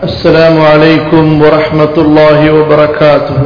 السلام عليكم ورحمة الله وبركاته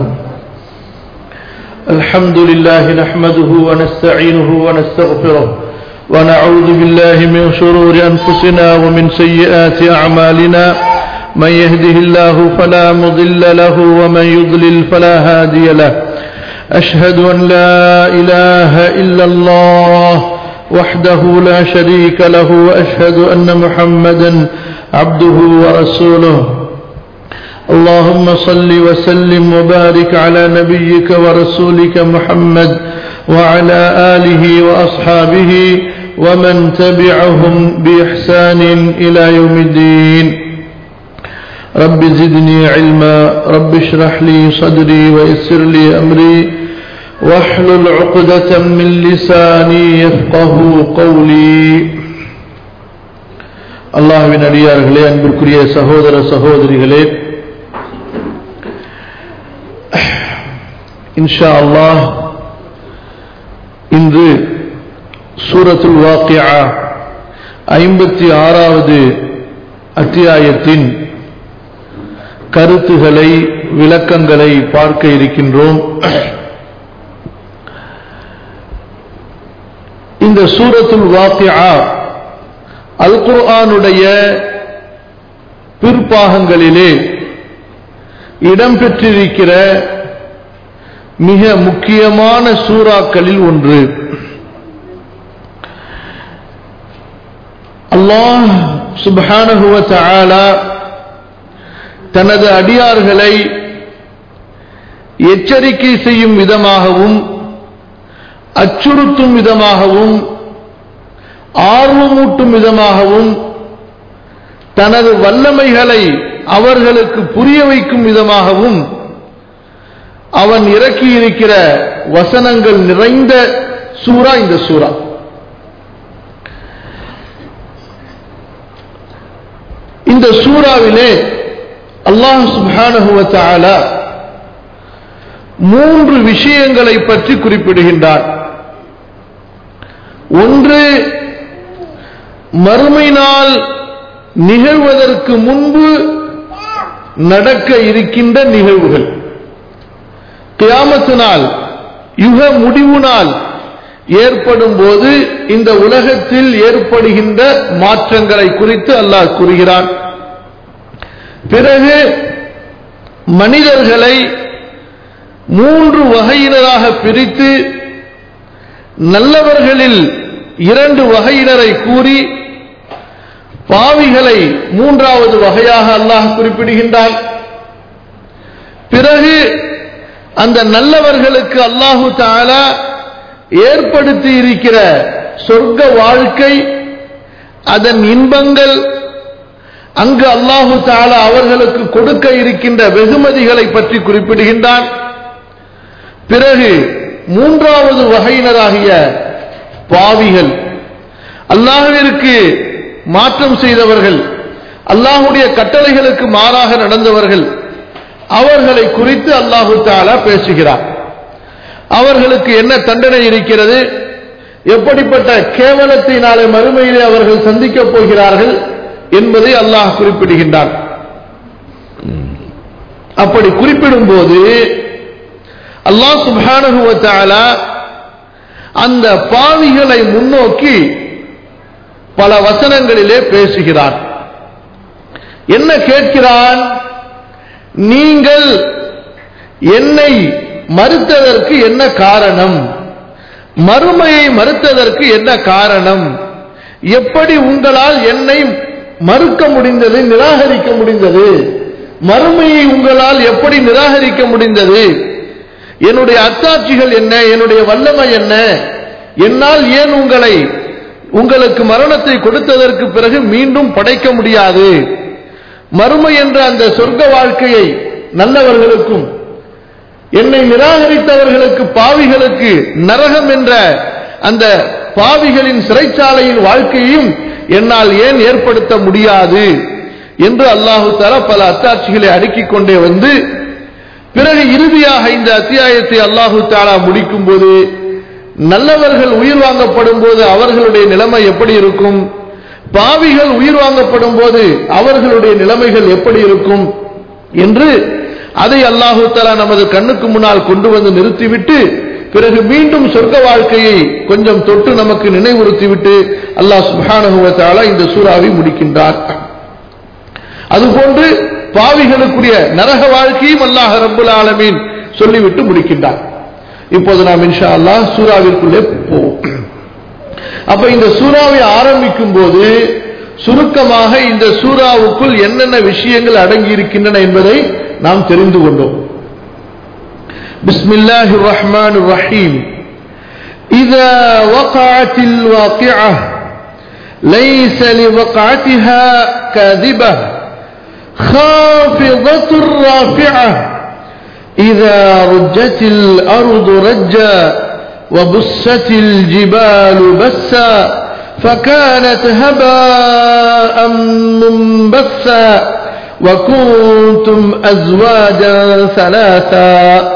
الحمد لله نحمده ونستعينه ونستغفره ونعوذ بالله من شرور أنفسنا ومن سيئات أعمالنا من يهده الله فلا مضل له ومن يضلل فلا هادي له أشهد أن لا إله إلا الله وحده لا شريك له وأشهد أن محمدا عبده ورسوله اللهم صل وسلم وبارك على نبيك ورسولك محمد وعلى آله وأصحابه ومن تبعهم بإحسان إلى يوم الدين رب زدني علما رب اشرح لي صدري ويسر لي أمري واحلل عقدة من لساني يفقه قولي அல்லாஹுவின் அடியார்களே அன்பிற்குரிய சகோதர சகோதரிகளே இன்ஷா அல்லாஹ் இன்று சூரத்துல் வாக்கியா ஐம்பத்தி ஆறாவது அத்தியாயத்தின் கருத்துகளை விளக்கங்களை பார்க்க இருக்கின்றோம் இந்த சூரத்துல் வாக்கியா அல் குர்ஆனுடைய பிற்பாகங்களிலே இடம்பெற்றிருக்கிற மிக முக்கியமான சூறாக்களில் ஒன்று அல்லாஹ் சுபானகுவ தஆலா தனது அடியார்களை எச்சரிக்கை செய்யும் விதமாகவும் அச்சுறுத்தும் விதமாகவும் ஆர்வமூட்டும் விதமாகவும் தனது வல்லமைகளை அவர்களுக்கு புரிய வைக்கும் விதமாகவும் அவன் இறக்கியிருக்கிற வசனங்கள் நிறைந்த சூறா இந்த சூறா இந்த சூறாவிலே அல்லாஹ் சுபானுவத்தால மூன்று விஷயங்களை பற்றி குறிப்பிடுகின்றார் ஒன்று மறுமை நாள் நிகழ்வதற்கு முன்பு நடக்க இருக்கின்ற நிகழ்வுகள் கியாமத்து நாள் யுக முடிவு நாள் ஏற்படும் போது இந்த உலகத்தில் ஏற்படுகின்ற மாற்றங்களை குறித்து அல்லாஹ் கூறுகிறான் பிறகு மனிதர்களை மூன்று வகையினராக பிரித்து நல்லவர்களில் இரண்டு வகையினரை கூறி பாவிகளை மூன்றாவது வகையாக அல்லாஹ் குறிப்பிடுகின்றான் பிறகு அந்த நல்லவர்களுக்கு அல்லாஹு தாலா ஏற்படுத்தி இருக்கிற சொர்க்க வாழ்க்கை அதன் இன்பங்கள் அங்கு அல்லாஹு தாலா அவர்களுக்கு கொடுக்க இருக்கின்ற வெகுமதிகளை பற்றி குறிப்பிடுகின்றான் பிறகு மூன்றாவது வகையினராகிய பாவிகள் அல்லாஹுவிற்கு மாற்றம் செய்தவர்கள் அல்லாஹுடைய கட்டளைகளுக்கு மாறாக நடந்தவர்கள் அவர்களை குறித்து அல்லாஹு தாலா பேசுகிறார் அவர்களுக்கு என்ன தண்டனை இருக்கிறது எப்படிப்பட்ட கேவலத்தை நாளை மறுமையிலே அவர்கள் சந்திக்கப் போகிறார்கள் என்பதை அல்லாஹ் குறிப்பிடுகின்றான் அப்படி குறிப்பிடும் போது அல்லாஹ் சுபானுவத்தால அந்த பாவிகளை முன்னோக்கி பல வசனங்களிலே பேசுகிறான் என்ன கேட்கிறான் நீங்கள் என்னை மறுத்ததற்கு என்ன காரணம் மறுமையை மறுத்ததற்கு என்ன காரணம் எப்படி உங்களால் என்னை மறுக்க முடிந்தது நிராகரிக்க முடிந்தது மறுமையை உங்களால் எப்படி நிராகரிக்க முடிந்தது என்னுடைய அத்தாட்சிகள் என்ன என்னுடைய வல்லமை என்ன என்னால் ஏன் உங்களை உங்களுக்கு மரணத்தை கொடுத்ததற்கு பிறகு மீண்டும் படைக்க முடியாது மறுமை என்ற அந்த சொர்க்க வாழ்க்கையை நல்லவர்களுக்கும் என்னை நிராகரித்தவர்களுக்கு பாவிகளுக்கு நரகம் என்ற அந்த பாவிகளின் சிறைச்சாலையின் வாழ்க்கையையும் என்னால் ஏன் ஏற்படுத்த முடியாது என்று அல்லாஹு தர பல அத்தாட்சிகளை அடுக்கிக் கொண்டே வந்து பிறகு இறுதியாக இந்த அத்தியாயத்தை அல்லாஹு தாலா முடிக்கும் போது நல்லவர்கள் உயிர் வாங்கப்படும் போது அவர்களுடைய நிலைமை எப்படி இருக்கும் பாவிகள் உயிர் வாங்கப்படும் போது அவர்களுடைய நிலைமைகள் எப்படி இருக்கும் என்று அதை அல்லாஹு தலா நமது கண்ணுக்கு முன்னால் கொண்டு வந்து நிறுத்திவிட்டு பிறகு மீண்டும் சொர்க்க வாழ்க்கையை கொஞ்சம் தொட்டு நமக்கு நினைவுறுத்திவிட்டு அல்லாஹ் சுபானுவத்தாலா இந்த சூறாவை முடிக்கின்றார் அதுபோன்று பாவிகளுக்குரிய நரக வாழ்க்கையும் அல்லாஹ் ரப்புல் ஆலமீன் சொல்லிவிட்டு முடிக்கின்றார் இப்போது நாம் இன்ஷா அல்லாஹ் சூறாவிற்குள்ளே போவோம் அப்ப இந்த சூறாவை ஆரம்பிக்கும் போது சுருக்கமாக இந்த சூறாவுக்குள் என்னென்ன விஷயங்கள் அடங்கி இருக்கின்றன என்பதை நாம் தெரிந்து கொண்டோம் بسم الله الرحمن الرحيم إذا وقعت الواقعة ليس لوقعتها كاذبة خافضة رافعة إذا رجت الأرض رجا وبست الجبال بسا فكانت هباء منبثا وكنتم أزواجا ثلاثا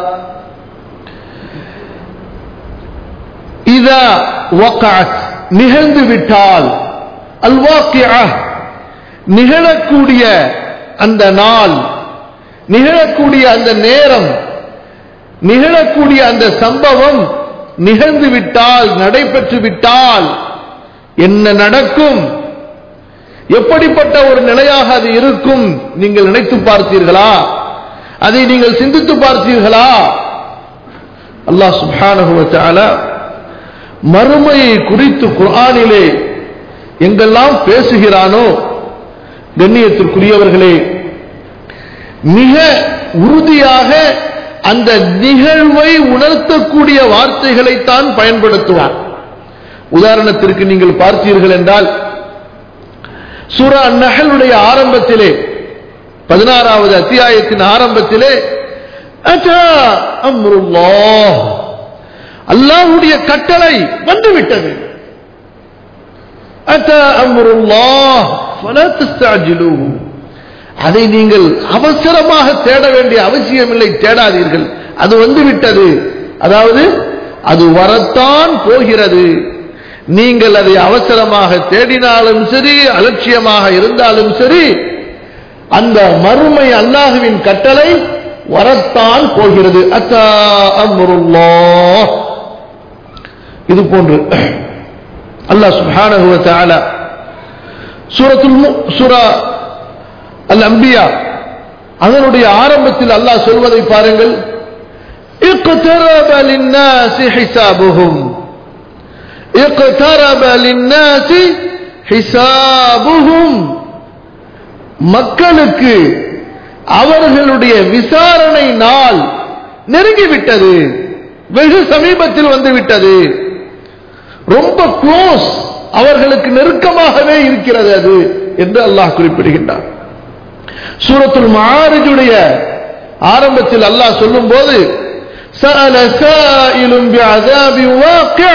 إذا وقعت நிகழ்ந்து விட்டால் அல்வாக்கியா நிகழக்கூடிய அந்த நாள் நிகழக்கூடிய அந்த நேரம் நிகழக்கூடிய அந்த சம்பவம் நிகழ்ந்து விட்டால் நடைபெற்று விட்டால் என்ன நடக்கும் எப்படிப்பட்ட ஒரு நிலையாக அது இருக்கும் நீங்கள் நினைத்து பார்த்தீர்களா அதை நீங்கள் சிந்தித்து பார்த்தீர்களா அல்லாஹ் சுபானுவத்தால மறுமையை குறித்து குரானிலே எங்கெல்லாம் பேசுகிறானோ கண்ணியத்திற்குரியவர்களே மிக உறுதியாக அந்த நிகழ்வை உணர்த்தக்கூடிய வார்த்தைகளைத்தான் பயன்படுத்துவார் உதாரணத்திற்கு நீங்கள் பார்த்தீர்கள் என்றால் சூரா நகலுடைய ஆரம்பத்திலே பதினாறாவது அத்தியாயத்தின் ஆரம்பத்திலே அல்லாஹுடைய கட்டளை வந்துவிட்டது அதை நீங்கள் அவசரமாக தேட வேண்டிய அவசியமில்லை தேடாதீர்கள் அது வந்துவிட்டது அதாவது அது வரத்தான் போகிறது நீங்கள் அதை அவசரமாக தேடினாலும் சரி அலட்சியமாக இருந்தாலும் சரி அந்த மறுமை அல்லாஹுவின் கட்டளை வரத்தான் போகிறது அத்தா அம்ருல்லா இது போன்று அல்லாஹ் சுப்ஹானஹு வ தஆலா சூரத்துல் சூரா அல் அம்பியா அதனுடைய ஆரம்பத்தில் அல்லாஹ் சொல்வதை பாருங்கள் اقترب للناس حسابهم اقترب للناس حسابهم மக்களுக்கு அவர்களுடைய விசாரணை நாள் நெருங்கிவிட்டது வெகு சமீபத்தில் வந்து விட்டது ரொம்ப க்ளோஸ் அவர்களுக்கு நெருக்கமாகவே இருக்கிறது அது என்று அல்லாஹ் குறிப்பிடுகின்றார் சூரத்துல் மாரிஜுடைய ஆரம்பத்தில் அல்லாஹ் சொல்லும் போது سأل سائل بعذاب واقع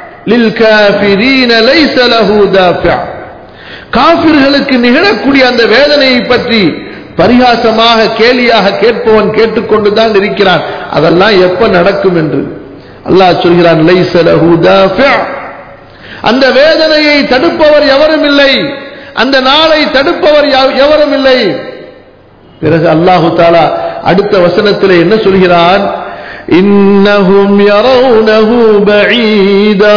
للكافرين ليس له دافع காபிர்களுக்கு நிகழக்கூடிய அந்த வேதனையை பற்றி பரிகாசமாக கேலியாக கேட்பவன் கேட்டுக்கொண்டுதான் இருக்கிறான் அதெல்லாம் எப்ப நடக்கும் என்று அல்லாஹ் சொல்கிறான் லைஸ லஹு தாஃபி' அந்த வேதனையை தடுப்பவர் எவரும் இல்லை அந்த நாளை தடுப்பவர் யா- எவரும் இல்லை பிறகு அல்லாஹு தாலா அடுத்த வசனத்தில் என்ன சொல்கிறான் இன்னஹும் யரவுனஹு பஈதா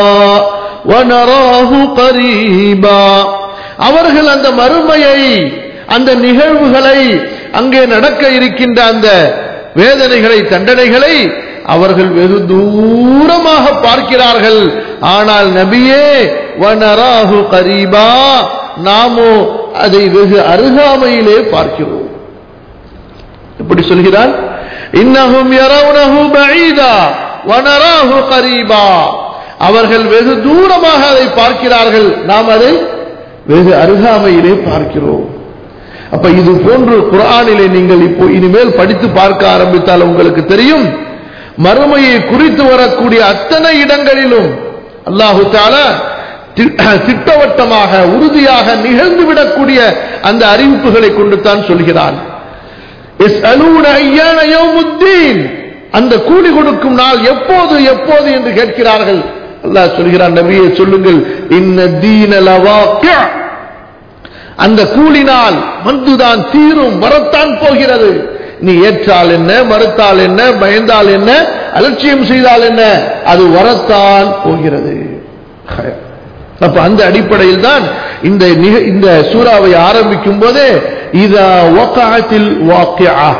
وَنَرَاهُ قَرِيبًا அவர்கள் அந்த மறுமையை அந்த நிகழ்வுகளை அங்கே நடக்க இருக்கின்ற அந்த வேதனைகளை தண்டனைகளை அவர்கள் வெகு தூரமாக பார்க்கிறார்கள் ஆனால் நபியே வனராஹு கரீபா நாமோ அதை வெகு அருகாமையிலே பார்க்கிறோம் எப்படி சொல்கிறான் இன்னஹும் யரவுனஹு பஈதா வனராஹு கரீபா அவர்கள் வெகு தூரமாக அதை பார்க்கிறார்கள் நாம் அதை வெகு அருகாமையிலே பார்க்கிறோம் அப்ப இது போன்று குர்ஆனிலே நீங்கள் இப்போ இனிமேல் படித்து பார்க்க ஆரம்பித்தால் உங்களுக்கு தெரியும் மறுமையை குறித்து வரக்கூடிய அத்தனை இடங்களிலும் அல்லாஹு தாலா தி- திட்டவட்டமாக உறுதியாக நிகழ்ந்துவிடக்கூடிய அந்த அறிவிப்புகளை கொண்டு தான் சொல்கிறான் يسألون أيان يوم الدين அந்த கூலி கொடுக்கும் நாள் எப்போது எப்போது என்று கேட்கிறார்கள் அல்லாஹ் சொல்கிறான் நபியை சொல்லுங்கள் இன்ன தீன லவாக்கிய அந்த கூலினால் வந்துதான் தீரும் வரத்தான் போகிறது நீ ஏற்றால் என்ன மறுத்தால் என்ன பயந்தால் என்ன அலட்சியம் செய்தால் என்ன அது வரத்தான் போகிறது அப்ப அந்த அடிப்படையில் தான் இந்த நிக- இந்த சூறாவை ஆரம்பிக்கும் போதே இதா வக்காத்தில் வாக்கியா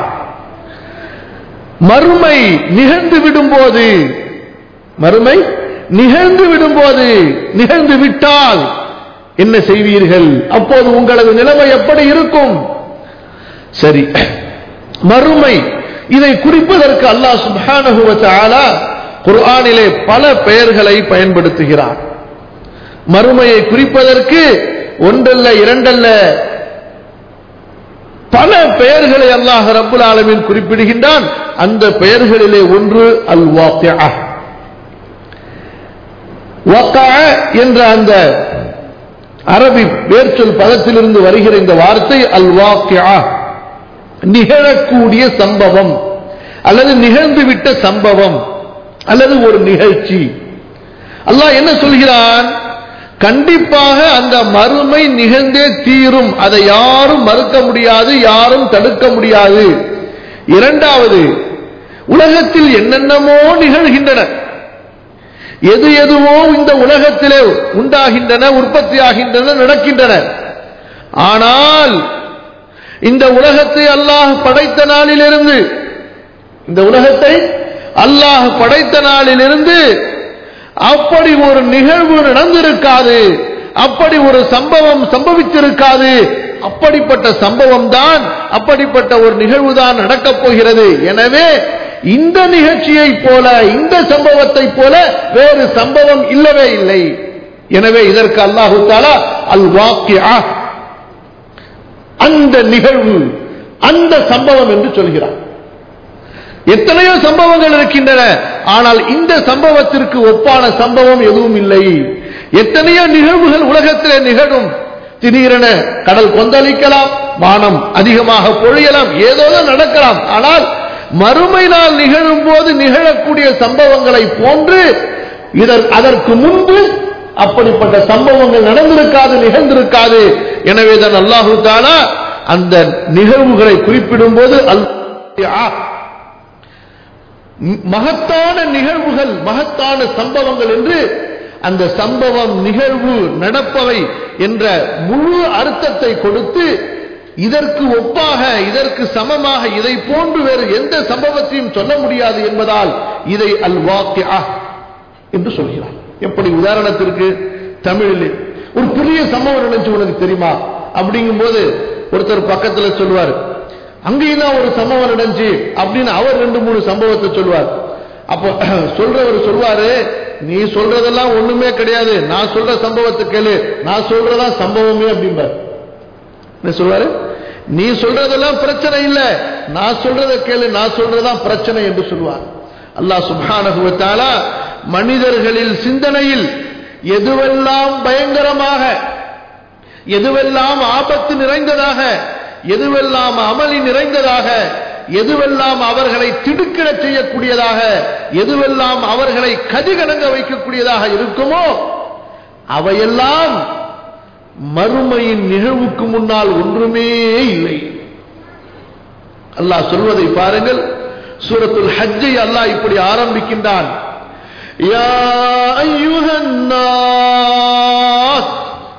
மறுமை நிகழ்ந்து விடும்போது மறுமை நிகழ்ந்து விடும்போது நிகழ்ந்து விட்டால் என்ன செய்வீர்கள் அப்போது உங்களது நிலைமை எப்படி இருக்கும் சரி மறுமை இதை குறிப்பதற்கு அல்லாஹ் சுப்ஹானஹு வ தஆலா குர்ஆனிலே பல பெயர்களை பயன்படுத்துகிறார் மறுமையை குறிப்பதற்கு ஒன்றல்ல இரண்டல்ல பல பெயர்களை அல்லாஹ் ரப்புல் ஆலமீன் குறிப்பிடுகின்றான் அந்த பெயர்களிலே ஒன்று அல் வாக்கியா என்ற அந்த அரபி வேர்ச்சொல் பதத்திலிருந்து வருகிற இந்த வார்த்தை அல் வாக்கியா நிகழக்கூடிய சம்பவம் அல்லது நிகழ்ந்துவிட்ட சம்பவம் அல்லது ஒரு நிகழ்ச்சி அல்லாஹ் என்ன சொல்கிறான் கண்டிப்பாக அந்த மறுமை நிகழ்ந்தே தீரும் அதை யாரும் மறுக்க முடியாது யாரும் தடுக்க முடியாது இரண்டாவது உலகத்தில் என்னென்னமோ நிகழ்கின்றன எது எதுவோ இந்த உலகத்திலே உண்டாகின்றன உற்பத்தியாகின்றன நடக்கின்றன ஆனால் இந்த உலகத்தை அல்லாஹ் படைத்த நாளிலிருந்து இந்த உலகத்தை அல்லாஹ் படைத்த நாளிலிருந்து அப்படி ஒரு நிகழ்வு நடந்திருக்காது அப்படி ஒரு சம்பவம் சம்பவித்திருக்காது அப்படிப்பட்ட சம்பவம் தான் அப்படிப்பட்ட ஒரு நிகழ்வு தான் நடக்கப் போகிறது எனவே இந்த நிகழ்ச்சியை போல இந்த சம்பவத்தை போல வேறு சம்பவம் இல்லவே இல்லை எனவே இதற்கு அல்லாஹு தாலா அல் வாக்கியா அந்த நிகழ்வு அந்த சம்பவம் என்று சொல்கிறார் எத்தனையோ சம்பவங்கள் இருக்கின்றன ஆனால் இந்த சம்பவத்திற்கு ஒப்பான சம்பவம் எதுவும் இல்லை எத்தனையோ நிகழ்வுகள் உலகத்திலே நிகழும் திடீரென கடல் கொந்தளிக்கலாம் வானம் அதிகமாக பொழியலாம் ஏதோ நடக்கலாம் ஆனால் மறுமை நாள் நிகழும் போது நிகழக்கூடிய சம்பவங்களை போன்று இதர் அதற்கு முன்பு அப்படிப்பட்ட சம்பவங்கள் நடந்திருக்காது நிகழ்ந்திருக்காது எனவே தான் அல்லாஹு தாலா அந்த நிகழ்வுகளை குறிப்பிடும் போது அல் மகத்தான நிகழ்வுகள் மகத்தான சம்பவங்கள் என்று அந்த சம்பவம் நிகழ்வு நடப்பவை என்ற முழு அர்த்தத்தை கொடுத்து இதற்கு ஒப்பாக இதற்கு சமமாக இதை போன்று வேறு எந்த சம்பவத்தையும் சொல்ல முடியாது என்பதால் இதை அல் வாக்கியா என்று சொல்கிறார் எப்படி உதாரணத்திற்கு தமிழில் ஒரு பெரிய சம்பவம் நினைச்சு உனக்கு தெரியுமா அப்படிங்கும் போது ஒருத்தர் பக்கத்துல சொல்லுவார் அங்கேயும் தான் ஒரு சம்பவம் நடந்துச்சு அப்படின்னு அவர் ரெண்டு மூணு சம்பவத்தை சொல்லுவார் அப்போ சொல்றவர் சொல்வாரு நீ சொல்றதெல்லாம் ஒண்ணுமே கிடையாது நான் சொல்ற சம்பவத்தை கேளு நான் சொல்றதா சம்பவமே அப்படிம்பார் என்ன சொல்வாரு நீ சொல்றதெல்லாம் பிரச்சனை இல்ல நான் சொல்றத கேளு நான் சொல்றதான் பிரச்சனை என்று சொல்வார் அல்லாஹ் சுபானகுவத்தால மனிதர்களில் சிந்தனையில் எதுவெல்லாம் பயங்கரமாக எதுவெல்லாம் ஆபத்து நிறைந்ததாக எதுவெல்லாம் அமளி நிறைந்ததாக எதுவெல்லாம் அவர்களை திடுக்கிட செய்யக்கூடியதாக எதுவெல்லாம் அவர்களை கதிகலங்க வைக்கக்கூடியதாக இருக்குமோ அவையெல்லாம் மறுமையின் நிகழ்வுக்கு முன்னால் ஒன்றுமே இல்லை அல்லாஹ் சொல்வதை பாருங்கள் சூரத்துல் ஹஜ்ஜை அல்லாஹ் இப்படி ஆரம்பிக்கின்றான் யா அய்யுஹன் நாஸ்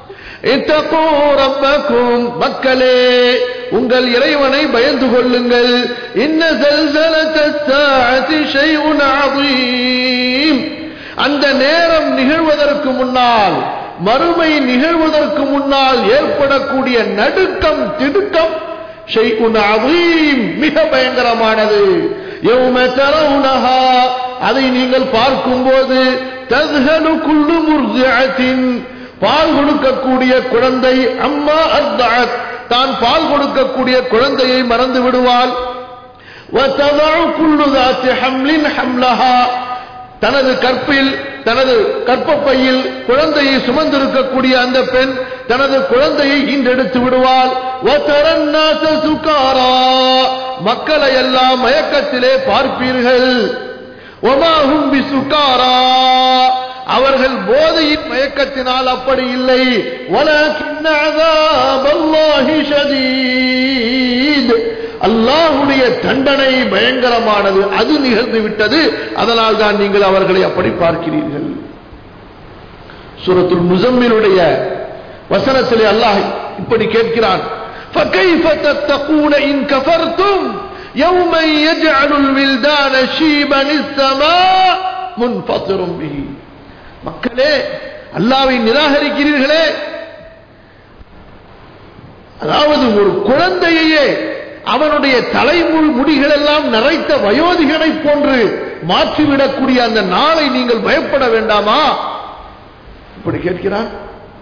اتقوا ربكم மக்களே உங்கள் இறைவனை பயந்து கொள்ளுங்கள் இன்ன زلزلة الساعة شيء عظيم அந்த நேரம் நிகழ்வதற்கு முன்னால் மறுமை நிகழ்வதற்கு முன்னால் ஏற்படக்கூடிய நடுக்கம் திடுக்கம் ஷைஉன் அதீம் மிக பயங்கரமானது யௌம தரவுனஹா அதை நீங்கள் பார்க்கும்போது தஸ்ஹலு குல்லு முர்திஅத்தின் பால் கொடுக்கக்கூடிய குழந்தை அம்மா அர்தஅத் தான் பால் கொடுக்கக்கூடிய குழந்தையை மறந்து விடுவாள் وتضع كل ذات حمل حملها தனது கற்பில் தனது கற்பப்பையில் குழந்தையை சுமந்திருக்கக்கூடிய அந்த பெண் தனது குழந்தையை இன்றெடுத்து விடுவாள் சுகாரா மக்களை எல்லாம் மயக்கத்திலே பார்ப்பீர்கள் ஒமாகும் சுகாரா அவர்கள் போதையின் மயக்கத்தினால் அப்படி இல்லை وَلَكِنَّ عَذَابَ اللَّهِ شَدِيدٌ அல்லாஹுடைய தண்டனை பயங்கரமானது அது நிகழ்ந்து விட்டது அதனால் தான் நீங்கள் அவர்களை அப்படி பார்க்கிறீர்கள் சூரத்துல் முசம்மிலுடைய வசனத்திலே அல்லாஹ் இப்படி கேட்கிறான் فَكَيْفَ تَتَّقُونَ إِن كَفَرْتُمْ يَوْمًا يَجْعَلُ الْوِلْدَانَ شِيبًا السَّمَاءُ مُنْفَطِرٌ بِهِ மக்களே அல்லாவை நிராகரிக்கிறீர்களே அதாவது ஒரு குழந்தையே அவனுடைய தலைமுள் முடிகள் எல்லாம் நிறைத்த வயோதிகனை போன்று மாற்றிவிடக்கூடிய அந்த நாளை நீங்கள் பயப்பட வேண்டாமா இப்படி கேட்கிறான்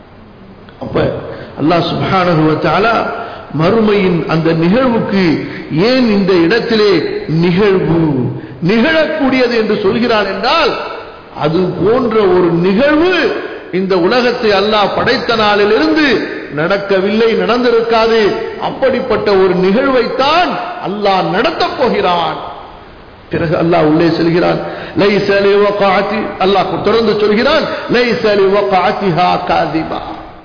அப்ப அல்லாஹ் சுப்ஹானஹு வ தஆலா மறுமையின் அந்த நிகழ்வுக்கு ஏன் இந்த இடத்திலே நிகழ்வு நிகழக்கூடியது என்று சொல்கிறான் என்றால் அது போன்ற ஒரு நிகழ்வு இந்த உலகத்தை அல்லாஹ் படைத்த நாளிலிருந்து நடக்கவில்லை நடந்திருக்காது அப்படிப்பட்ட ஒரு நிகழ்வைத்தான் அல்லாஹ் நடத்தப் போகிறான் பிறகு அல்லாஹ் உள்ளே செல்கிறான் லைஸ லிவகாத்தி அல்லாஹ் தொடர்ந்து சொல்கிறான் லைஸ லிவகாத்திஹா காதிபா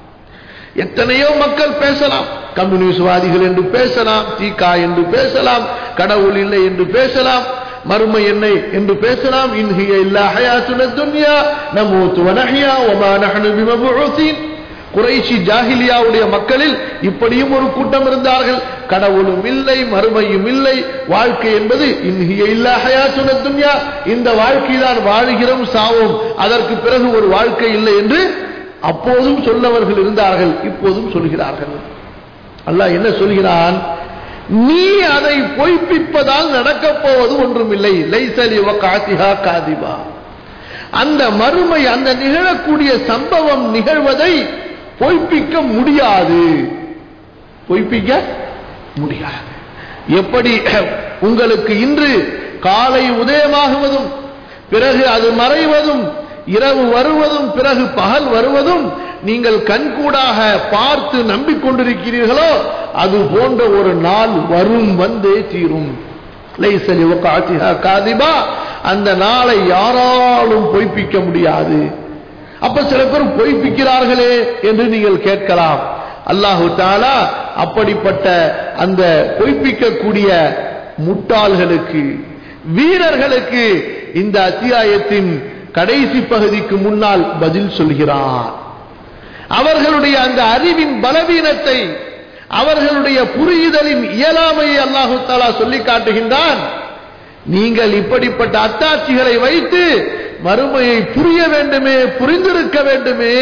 எத்தனையோ மக்கள் பேசலாம் கம்யூனிஸ்ட்வாதிகள் என்று பேசலாம் தீகா என்று பேசலாம் கடவுள் இல்லை என்று பேசலாம் மறுமை என்ன என்று பேசலாம் இன்ஹிய இல்லா ஹயாத்துன துன்யா நமூத்து வனஹியா வமா நஹ்னு பிமபுஊசின் குறைஷி ஜாஹிலியாவுடைய மக்களில் இப்படியும் ஒரு கூட்டம் இருந்தார்கள் கடவுளும் இல்லை மறுமையும் இல்லை வாழ்க்கை என்பது இன்ஹிய இல்லா ஹயாத்துன துன்யா இந்த வாழ்க்கை தான் வாழுகிறோம் சாவோம் அதற்கு பிறகு ஒரு வாழ்க்கை இல்லை என்று அப்போதும் சொல்லவர்கள் இருந்தார்கள் இப்போதும் சொல்கிறார்கள் அல்லாஹ் என்ன சொல்கிறான் நீ அதை பொய்ப்பிப்பதால் நடக்கப் போவது ஒன்றுமில்லை லைசலி காத்திஹா காதிபா அந்த மறுமை அந்த நிகழக்கூடிய சம்பவம் நிகழ்வதை பொய்ப்பிக்க முடியாது பொய்ப்பிக்க முடியாது எப்படி உங்களுக்கு இன்று காலை உதயமாகுவதும் பிறகு அது மறைவதும் இரவு வருவதும் பிறகு பகல் வருவதும் நீங்கள் கண்கூடாக பார்த்து நம்பிக்கொண்டிருக்கிறீர்களோ அது போன்ற ஒரு நாள் வரும் வந்தே தீரும் லைசலி காத்திஹா காதிபா அந்த நாளை யாராலும் பொய்ப்பிக்க முடியாது அப்ப சில பேர் பொய்ப்பிக்கிறார்களே என்று நீங்கள் கேட்கலாம் அல்லாஹு தாலா அப்படிப்பட்ட அந்த பொய்ப்பிக்கக்கூடிய முட்டாள்களுக்கு வீரர்களுக்கு இந்த அத்தியாயத்தின் கடைசி பகுதிக்கு முன்னால் பதில் சொல்கிறார் அவர்களுடைய அந்த அறிவின் பலவீனத்தை அவர்களுடைய புரியுதலின் இயலாமையை அல்லாஹு தாலா சொல்லி காட்டுகின்றான் நீங்கள் இப்படிப்பட்ட அத்தாட்சிகளை வைத்து மறுமையை புரிய வேண்டுமே புரிந்திருக்க வேண்டுமே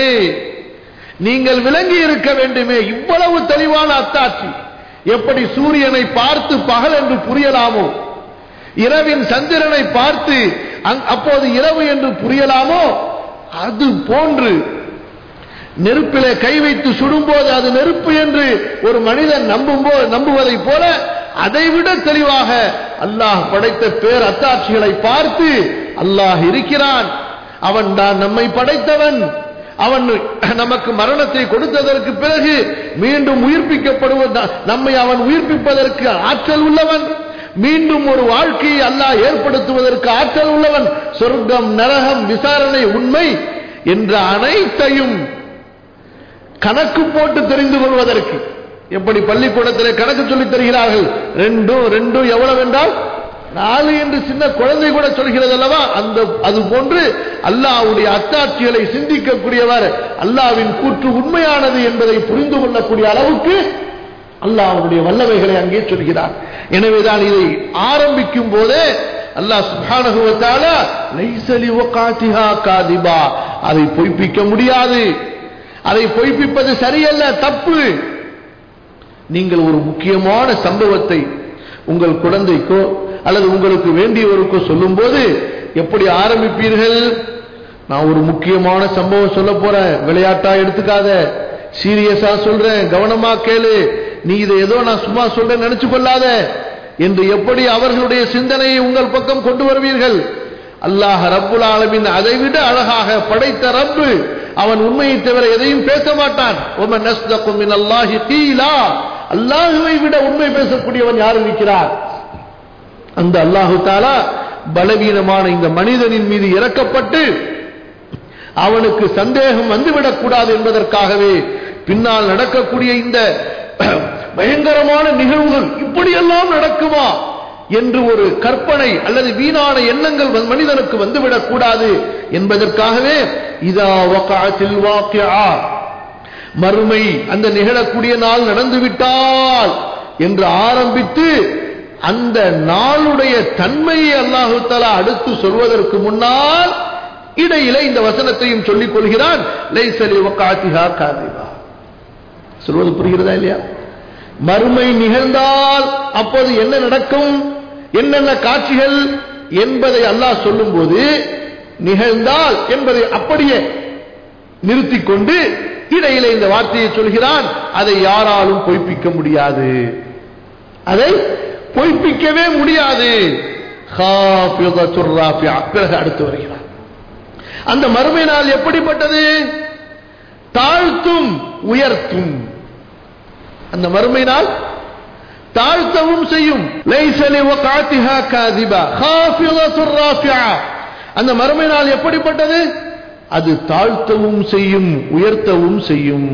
நீங்கள் விளங்கி இருக்க வேண்டுமே இவ்வளவு தெளிவான அத்தாட்சி எப்படி சூரியனை பார்த்து பகல் என்று புரியலாமோ இரவின் சந்திரனை பார்த்து அப்போது இரவு என்று புரியலாமோ அது போன்று நெருப்பிலே கை வைத்து சுடும்போது அது நெருப்பு என்று ஒரு மனிதன் நம்பும் நம்புவதை போல அதைவிட தெளிவாக அல்லாஹ் படைத்த பேர் அத்தாட்சிகளை பார்த்து அல்லாஹ் இருக்கிறான் அவன் தான் நம்மை படைத்தவன் அவன் நமக்கு மரணத்தை கொடுத்ததற்கு பிறகு மீண்டும் உயிர்ப்பிக்கப்படுவது நம்மை அவன் உயிர்ப்பிப்பதற்கு ஆற்றல் உள்ளவன் மீண்டும் ஒரு வாழ்க்கையை அல்லாஹ் ஏற்படுத்துவதற்கு ஆற்றல் உள்ளவன் சொர்க்கம் நரகம் விசாரணை உண்மை என்ற அனைத்தையும் கணக்கு போட்டு தெரிந்து கொள்வதற்கு எப்படி பள்ளிக்கூடத்தில் கணக்கு சொல்லித் தருகிறார்கள் ரெண்டும் ரெண்டும் எவ்வளவு என்றால் நாலு என்று சின்ன குழந்தை கூட சொல்கிறது அல்லவா அந்த அது போன்று அல்லாவுடைய அத்தாட்சிகளை சிந்திக்கக்கூடியவர் அல்லாவின் கூற்று உண்மையானது என்பதை புரிந்து கொள்ளக்கூடிய அளவுக்கு அல்லாஹ் அவனுடைய வல்லவைகளை அங்கே சொல்கிறார் எனவேதான் இதை ஆரம்பிக்கும் போதே அல்லாஹ் சுபானகுவத்தால லைசலி வகாத்திஹா காதிபா அதை பொய்ப்பிக்க முடியாது அதை பொய்ப்பிப்பது சரியல்ல தப்பு நீங்கள் ஒரு முக்கியமான சம்பவத்தை உங்கள் குழந்தைக்கோ அல்லது உங்களுக்கு வேண்டியவருக்கோ சொல்லும் போது எப்படி ஆரம்பிப்பீர்கள் நான் ஒரு முக்கியமான சம்பவம் சொல்ல போறேன் விளையாட்டா எடுத்துக்காத சீரியஸா சொல்றேன் கவனமா கேளு நீ இதை ஏதோ நான் சும்மா சொல்றேன் நினைச்சு கொள்ளாத என்று எப்படி அவர்களுடைய சிந்தனையை உங்கள் பக்கம் கொண்டு வருவீர்கள் அல்லாஹ் ரப்புல் ஆலமின் அதை விட அழகாக படைத்த ரப்பு அவன் உண்மையை தவிர எதையும் பேச மாட்டான் ஒமன் நஸ்தகும் மின் அல்லாஹி கீலா அல்லாஹுவை விட உண்மை பேசக்கூடியவன் யார் இருக்கிறார் அந்த அல்லாஹு தாலா பலவீனமான இந்த மனிதனின் மீது இறக்கப்பட்டு அவனுக்கு சந்தேகம் வந்துவிடக் கூடாது என்பதற்காகவே பின்னால் நடக்கக்கூடிய இந்த பயங்கரமான நிகழ்வுகள் இப்படியெல்லாம் நடக்குமா என்று ஒரு கற்பனை அல்லது வீணான எண்ணங்கள் வ- மனிதனுக்கு வந்துவிடக் கூடாது என்பதற்காகவே இதா வகாத்தில் வாக்கியா மறுமை அந்த நிகழக்கூடிய நாள் நடந்துவிட்டால் என்று ஆரம்பித்து அந்த நாளுடைய தன்மையை அல்லாஹு தஆலா அடுத்து சொல்வதற்கு முன்னால் இடையிலே இந்த வசனத்தையும் சொல்லிக் கொள்கிறான் லைசலி வகாத்திஹா காதிபா சொல்வது புரிகிறதா இல்லையா மறுமை நிகழ்ந்தால் அப்போது என்ன நடக்கும் என்னென்ன காட்சிகள் என்பதை அல்லாஹ் சொல்லும்போது நிகழ்ந்தால் என்பதை அப்படியே நிறுத்திக் கொண்டு இடையிலே இந்த வார்த்தையை சொல்கிறான் அதை யாராலும் பொய்ப்பிக்க முடியாது அதை பொய்ப்பிக்கவே முடியாது ஹாஃபிதத்துர் ராஃபியா. பிறகு அடுத்து வருகிறான் அந்த மறுமை நாள் எப்படிப்பட்டது தாழ்த்தும் உயர்த்தும் அந்த மறுமை நாள் தாழ்த்தவும் செய்யும் லைசலி வகாத்திஹா காதிபா ஹாஃபிதத்துர் ராஃபியா. அந்த மறுமை நாள் எப்படிப்பட்டது அது தாழ்த்தவும் செய்யும் உயர்த்தவும் செய்யும்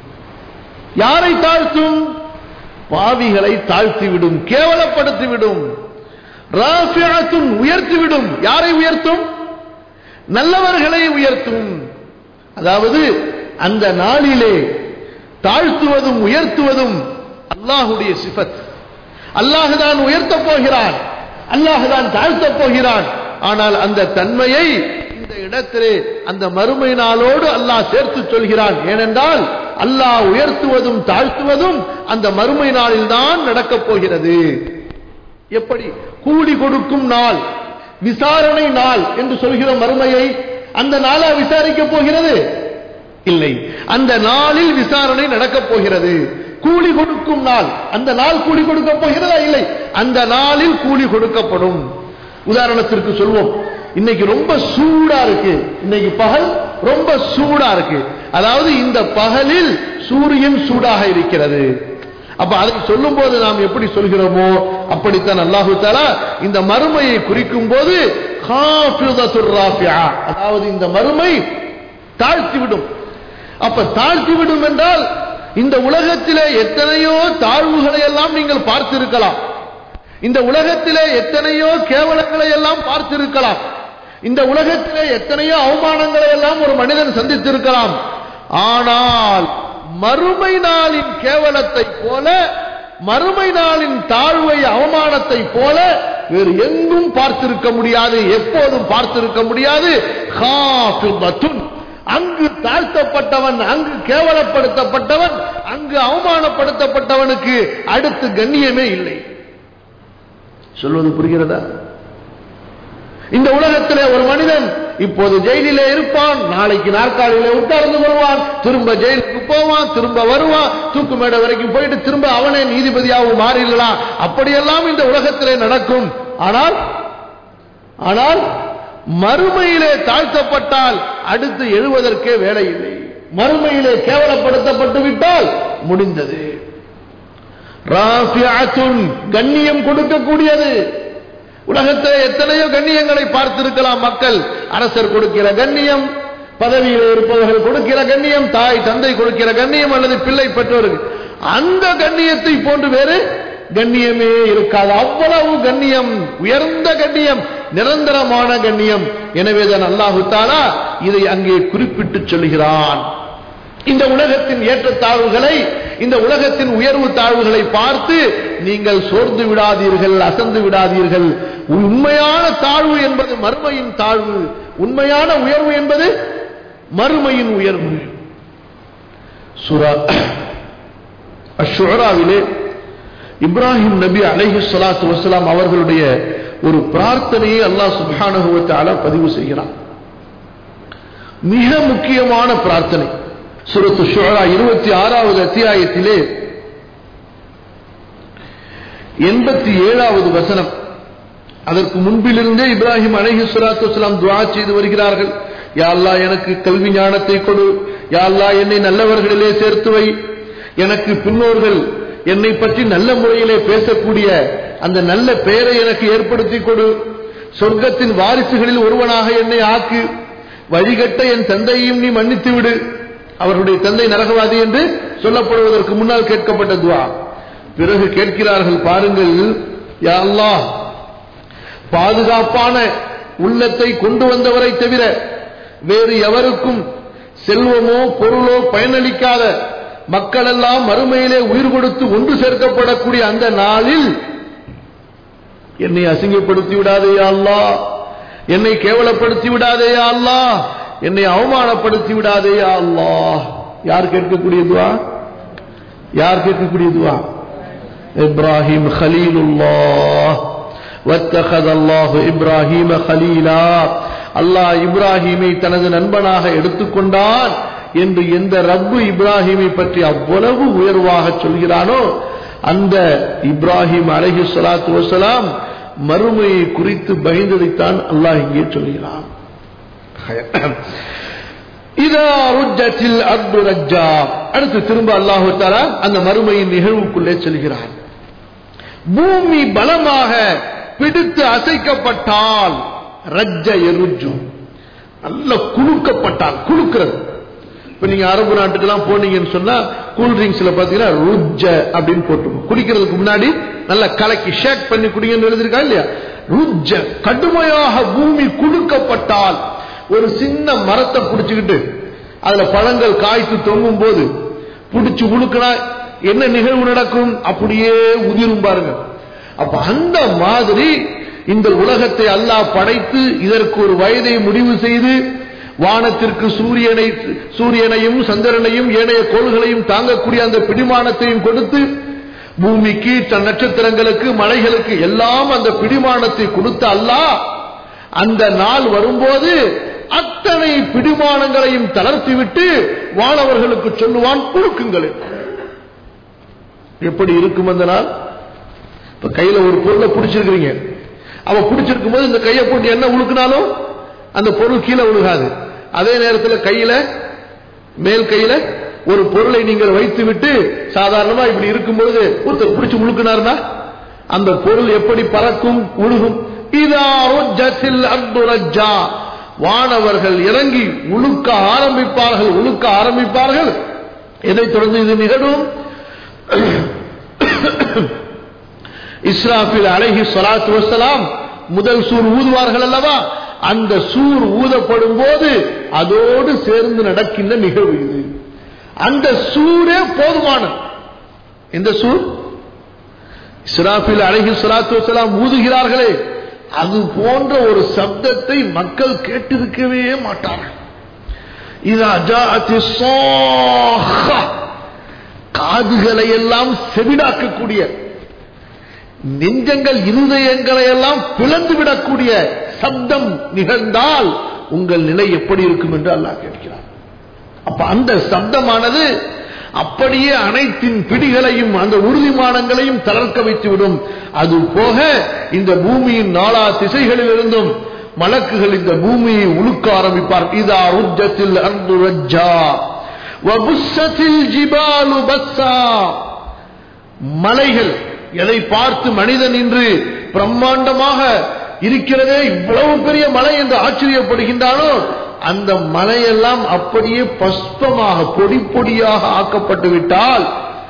யாரை தாழ்த்தும் பாவிகளை தாழ்த்திவிடும் கேவலப்படுத்திவிடும் ராஃபியாத்துன் உயர்த்திவிடும் யாரை உயர்த்தும் நல்லவர்களை உயர்த்தும் அதாவது அந்த நாளிலே தாழ்த்துவதும் உயர்த்துவதும் அல்லாஹுடைய சிஃபத் அல்லாஹுதான் உயர்த்தப் போகிறான் அல்லாஹுதான் தாழ்த்தப் போகிறான் ஆனால் அந்த தன்மையை இந்த இடத்திலே அந்த மறுமை நாளோடு அல்லாஹ் சேர்த்து சொல்கிறான் ஏனென்றால் அல்லாஹ் உயர்த்துவதும் தாழ்த்துவதும் அந்த மறுமை நாளில் தான் நடக்கப் போகிறது எப்படி கூலி கொடுக்கும் நாள் விசாரணை நாள் என்று சொல்கிற மறுமையை அந்த நாளா விசாரிக்கப் போகிறது இல்லை அந்த நாளில் விசாரணை நடக்கப் போகிறது கூலி கொடுக்கும் நாள் அந்த நாள் கூலி கொடுக்க போகிறதா இல்லை அந்த நாளில் கூலி கொடுக்கப்படும் உதாரணத்திற்கு சொல்வோம் இன்னைக்கு ரொம்ப சூடா இருக்கு இன்னைக்கு பகல் ரொம்ப சூடா இருக்கு அதாவது இந்த பகலில் சூரியன் சூடாக இருக்கிறது அப்ப அதை சொல்லும் போது நாம் எப்படி சொல்கிறோமோ அப்படித்தான் அல்லாஹு தாலா இந்த மறுமையை குறிக்கும் போது ஹாஃபிதத்துர் ராஃபியா. அதாவது இந்த மறுமை தாழ்த்திவிடும் அப்ப தாழ்த்திவிடும் என்றால் இந்த உலகத்திலே எத்தனையோ தாழ்வுகளை எல்லாம் நீங்கள் பார்த்திருக்கலாம் இந்த உலகத்திலே எத்தனையோ கேவலங்களை எல்லாம் பார்த்திருக்கலாம் இந்த உலகத்திலே எத்தனையோ அவமானங்களை எல்லாம் ஒரு மனிதன் சந்தித்திருக்கலாம் ஆனால் மறுமை நாளின் கேவலத்தை போல மறுமை நாளின் தாழ்வை அவமானத்தை போல வேறு எங்கும் பார்த்திருக்க முடியாது எப்போதும் பார்த்திருக்க முடியாது ஹாஃபிதத்துன். அங்கு தாழ்த்தப்பட்டவன் அங்கு கேவலப்படுத்தப்பட்டவன் அங்கு அவமானப்படுத்தப்பட்டவனுக்கு அடுத்து கண்ணியமே இல்லை சொல்வது புரிகிறதா இந்த உலகத்திலே ஒரு மனிதன் இப்போது ஜெயிலிலே இருப்பான் நாளைக்கு நாற்காலியிலே உட்கார்ந்து வருவான் திரும்ப ஜெயிலுக்கு போவான் திரும்ப வருவான் தூக்கு மேடை வரைக்கும் போயிட்டு திரும்ப அவனே நீதிபதியாகவும் மாறிடலாம் அப்படியெல்லாம் இந்த உலகத்திலே நடக்கும் ஆனால் ஆனால் மறுமையிலே தாழ்த்தப்பட்டால் அடுத்து எழுவதற்கே வேலை இல்லை மறுமையிலே கேவலப்படுத்தப்பட்டு விட்டால் முடிந்தது ராஃபியாத்துன் கண்ணியம் கொடுக்கக்கூடியது உலகத்தில் எத்தனையோ கண்ணியங்களை பார்த்திருக்கலாம் மக்கள் அரசர் கொடுக்கிற கண்ணியம் பதவியில் இருப்பவர்கள் கொடுக்கிற கண்ணியம் தாய் தந்தை கொடுக்கிற கண்ணியம் அல்லது பிள்ளை பெற்றோர்கள் அந்த கண்ணியத்தை போன்று வேறு கண்ணியமே இருக்காது அவ்வளவு கண்ணியம் உயர்ந்த கண்ணியம் நிரந்தரமான கண்ணியம் எனவேதான் அல்லாஹு தாலா இதை அங்கே குறிப்பிட்டு சொல்கிறான் இந்த உலகத்தின் ஏற்றத்தாழ்வுகளை இந்த உலகத்தின் உயர்வு தாழ்வுகளை பார்த்து நீங்கள் சோர்ந்து விடாதீர்கள் அசந்து விடாதீர்கள் உண்மையான தாழ்வு என்பது மறுமையின் தாழ்வு உண்மையான உயர்வு என்பது மறுமையின் உயர்வு சுரா அஷுராவிலே இப்ராஹிம் நபி அலைஹி ஸலாத்து வஸலாம் அவர்களுடைய ஒரு பிரார்த்தனையை அல்லாஹ் சுப்ஹானஹு வ தஆலா பதிவு செய்கிறான் மிக முக்கியமான பிரார்த்தனை சுரத்து ஷுரா இருபத்தி ஆறாவது அத்தியாயத்திலே எண்பத்தி ஏழாவது வசனம் அதற்கு முன்பிலிருந்தே இப்ராஹிம் அலைஹி ஸலாத்து வஸலாம் துஆ செய்து வருகிறார்கள் யா அல்லாஹ் எனக்கு கல்வி ஞானத்தை கொடு யா அல்லாஹ் என்னை நல்லவர்களிலே சேர்த்து வை எனக்கு பின்னோர்கள் என்னை பற்றி நல்ல முறையிலே பேசக்கூடிய அந்த நல்ல பெயரை எனக்கு ஏற்படுத்தி கொடு சொர்க்கத்தின் வாரிசுகளில் ஒருவனாக என்னை ஆக்கு வழிகட்ட என் தந்தையையும் நீ மன்னித்து விடு அவருடைய தந்தை நரகவாதி என்று சொல்லப்படுவதற்கு முன்னால் கேட்கப்பட்ட துவா பிறகு கேட்கிறார்கள் பாருங்கள் யா அல்லாஹ் பாதுகாப்பான உள்ளத்தை கொண்டு வந்தவரை தவிர வேறு எவருக்கும் செல்வமோ பொருளோ பயனளிக்காத மக்கள் எல்லாம் மறுமையிலே உயிர் கொடுத்து ஒன்று சேர்க்கப்படக்கூடிய அந்த நாளில் என்னை அசிங்கப்படுத்தி விடாதேயா அல்லா என்னை கேவலப்படுத்தி விடாதேயா அல்லா என்னை அவமானப்படுத்தி விடாதேயா அல்லா யார் கேட்கக்கூடிய துவா யார் கேட்கக்கூடிய துவா இப்ராஹிம் ஹலீலுல்லாஹ் வத்தகத அல்லாஹு இப்ராஹிம ஹலீலா அல்லாஹ் இப்ராஹிமை தனது நண்பனாக எடுத்துக்கொண்டான் என்று எந்த ரப்பு இப்ராஹிமை பற்றி அவ்வளவு உயர்வாக சொல்கிறானோ அந்த இப்ராஹிம் அலஹி சலாத்து வசலாம் மறுமையை குறித்து பயந்ததைத்தான் அல்லாஹ் இங்கே சொல்கிறான் இதா ருஜத்தில் அர்து ரஜ்ஜா அடுத்து திரும்ப அல்லாஹு தாலா அந்த மறுமையின் நிகழ்வுக்குள்ளே செல்கிறான் பூமி பலமாக பிடித்து அசைக்கப்பட்டால் ரஜ்ஜ எருஜு நல்ல குலுக்கப்பட்டால் குலுக்கிறது இப்ப நீங்க அரபு நாட்டுக்கெல்லாம் போனீங்கன்னு சொன்னா கூல் ட்ரிங்க்ஸ்ல பாத்தீங்கன்னா ருஜ்ஜ அப்படின்னு போட்டுருக்கும் குடிக்கிறதுக்கு முன்னாடி நல்லா கலக்கி ஷேக் பண்ணி குடிங்கன்னு எழுதிருக்கா இல்லையா ருஜ்ஜ கடுமையாக பூமி குலுக்கப்பட்டால் ஒரு சின்ன மரத்தை பிடிச்சுக்கிட்டு அதுல பழங்கள் காய்த்து தொங்கும் போது பிடிச்சு உழுக்கினா என்ன நிகழ்வு நடக்கும் அப்படியே உதிரும் பாருங்க அப்ப அந்த மாதிரி இந்த உலகத்தை அல்லாஹ் படைத்து இதற்கு ஒரு வயதை முடிவு செய்து வானத்திற்கு சூரியனை சூரியனையும் சந்திரனையும் ஏனைய கோள்களையும் தாங்கக்கூடிய அந்த பிடிமானத்தையும் கொடுத்து பூமிக்கு தன் நட்சத்திரங்களுக்கு மலைகளுக்கு எல்லாம் அந்த பிடிமானத்தை கொடுத்த அல்லாஹ் அந்த நாள் வரும்போது அத்தனை பிடிமானங்களையும் தளர்த்திவிட்டு வானவர்களுக்கு சொல்லுவான் குழுக்குங்கள் எப்படி இருக்கும் அந்த நாள் இப்ப கையில ஒரு பொருளை பிடிச்சிருக்கிறீங்க அவ பிடிச்சிருக்கும் போது இந்த கையை போட்டு என்ன உழுக்கினாலும் அந்த பொருள் கீழே விழுகாது அதே நேரத்தில் கையில மேல் கையில ஒரு பொருளை நீங்கள் வைத்து விட்டு சாதாரணமா இப்படி இருக்கும்போது ஒருத்தர் பிடிச்சு முழுக்கினார்னா அந்த பொருள் எப்படி பறக்கும் உழுகும் வானவர்கள் இறங்கி உழுக்க ஆரம்பிப்பார்கள் உழுக்க ஆரம்பிப்பார்கள் எதை தொடர்ந்து இது நிகழும் இஸ்ராஃபில் அழகி சொலாத்து வசலாம் முதல் சூர் ஊதுவார்கள் அல்லவா அந்த சூர் ஊதப்படும் போது அதோடு சேர்ந்து நடக்கின்ற நிகழ்வு இது அந்த சூரே போதுமானது இந்த சூர் இஸ்ராஃபில் அழகி சொலாத்து வசலாம் ஊதுகிறார்களே அது போன்ற ஒரு சப்தத்தை மக்கள் கேட்டிருக்கவே மாட்டார்கள் இது அஜாத்தி காதுகளை எல்லாம் செவிடாக்கக்கூடிய நெஞ்சங்கள் இருதயங்களை எல்லாம் பிளந்து விடக்கூடிய சப்தம் நிகழ்ந்தால் உங்கள் நிலை எப்படி இருக்கும் என்று அல்லாஹ் கேட்கிறார் அப்ப அந்த சப்தமானது அப்படியே அனைத்தின் பிடிகளையும் அந்த உறுதிமானங்களையும் தளர்க்க வைத்துவிடும் அது போக இந்த பூமியின் நாலா திசைகளில் இருந்தும் மலக்குகள் இந்த பூமியை உழுக்க ஆரம்பிப்பார் இதா ருஜத்தில் அர்து ரஜ்ஜா வபுஸ்ஸத்தில் ஜிபாலு பஸ்ஸா மலைகள் எதை பார்த்து மனிதன் இன்று பிரம்மாண்டமாக இருக்கிறதே இவ்வளவு பெரிய மலை என்று ஆச்சரியப்படுகின்றானோ அந்த மலையெல்லாம் அப்படியே பஸ்பமாக பொடி பொடியாக ஆக்கப்பட்டு விட்டால்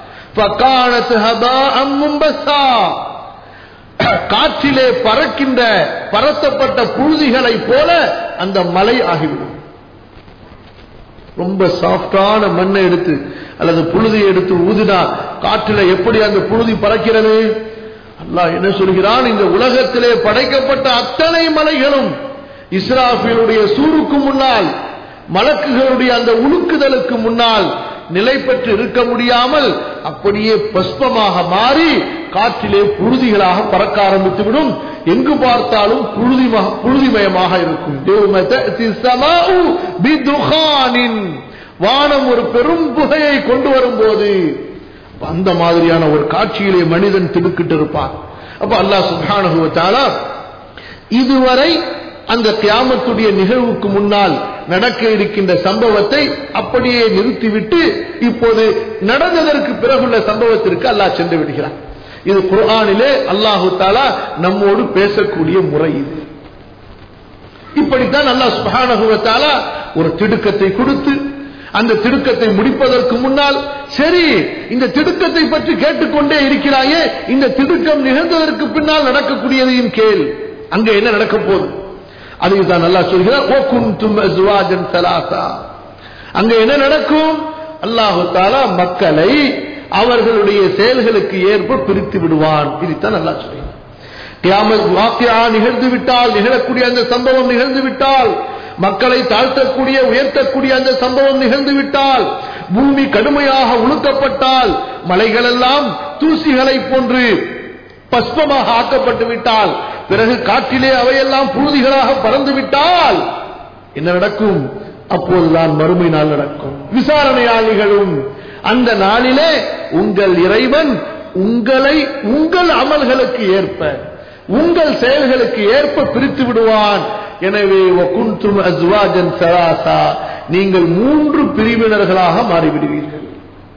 காற்றிலே பறக்கின்ற பரத்தப்பட்ட புழுதிகளை போல அந்த மலை ஆகிவிடும் ரொம்ப சாஃப்டான மண்ணை எடுத்து அல்லது புழுதியை எடுத்து ஊதினா காற்றில எப்படி அந்த புழுதி பறக்கிறது அல்லாஹ் என்ன சொல்கிறான் இந்த உலகத்திலே படைக்கப்பட்ட அத்தனை மலைகளும் இஸ்ராஃபிலுடைய சூருக்கு முன்னால் மலக்குகளுடைய அந்த உழுக்குதலுக்கு முன்னால் நிலை பெற்று இருக்க முடியாமல் அப்படியே பஸ்பமாக மாறி காற்றிலே புழுதிகளாக பறக்க ஆரம்பித்துவிடும் எங்கு பார்த்தாலும் புழுதி புழுதிமயமாக இருக்கும் வானம் ஒரு பெரும் புகையை கொண்டு வரும்போது அந்த மாதிரியான ஒரு காட்சியிலே மனிதன் திடுக்கிட்டு இருப்பான் அப்ப அல்லாஹ் சுபானுவத்தாலா இதுவரை அந்த கியாமத்துடைய நிகழ்வுக்கு முன்னால் நடக்க இருக்கின்ற சம்பவத்தை அப்படியே நிறுத்திவிட்டு இப்போது நடந்ததற்கு பிறகுள்ள சம்பவத்திற்கு அல்லாஹ் சென்று விடுகிறான் இது குர்ஆனிலே அல்லாஹு தாலா நம்மோடு பேசக்கூடிய முறை இது இப்படித்தான் அல்லாஹ் சுப்ஹானஹு வ தஆலா ஒரு திடுக்கத்தை கொடுத்து அந்த திடுக்கத்தை முடிப்பதற்கு முன்னால் சரி இந்த திடுக்கத்தை பற்றி கேட்டுக்கொண்டே இருக்கிறாயே இந்த திடுக்கம் நிகழ்ந்ததற்கு பின்னால் நடக்கக்கூடியதையும் கேள் அங்க என்ன நடக்க போகுது அதையும் தான் நல்லா சொல்கிறார் ஓ குந்தும் அஸ்வாஜன் சலாசா அங்க என்ன நடக்கும் அல்லாஹு தாலா மக்களை அவர்களுடைய செயல்களுக்கு ஏற்ப பிரித்து விடுவான் இதைத்தான் நல்லா சொல்கிறார் கியாமத் வாக்கியா நிகழ்ந்து விட்டால் நிகழக்கூடிய அந்த சம்பவம் நிகழ்ந்து விட்டால் மக்களை தாழ்த்தக்கூடிய உயர்த்தக்கூடிய அந்த சம்பவம் நிகழ்ந்து விட்டால் பூமி கடுமையாக உழுக்கப்பட்டால் மலைகளெல்லாம் தூசிகளை போன்று பஸ்பமாக ஆக்கப்பட்டு விட்டால் பிறகு காற்றிலே அவையெல்லாம் புழுதிகளாக பறந்து விட்டால் என்ன நடக்கும் அப்போதுதான் மறுமை நாள் நடக்கும் விசாரணையால் நிகழும் அந்த நாளிலே உங்கள் இறைவன் உங்களை உங்கள் அமல்களுக்கு ஏற்ப உங்கள் செயல்களுக்கு ஏற்ப பிரித்து விடுவான் எனவே வகுந்தும் அஸ்வாஜன் சராசா நீங்கள் மூன்று பிரிவினர்களாக மாறிவிடுவீர்கள்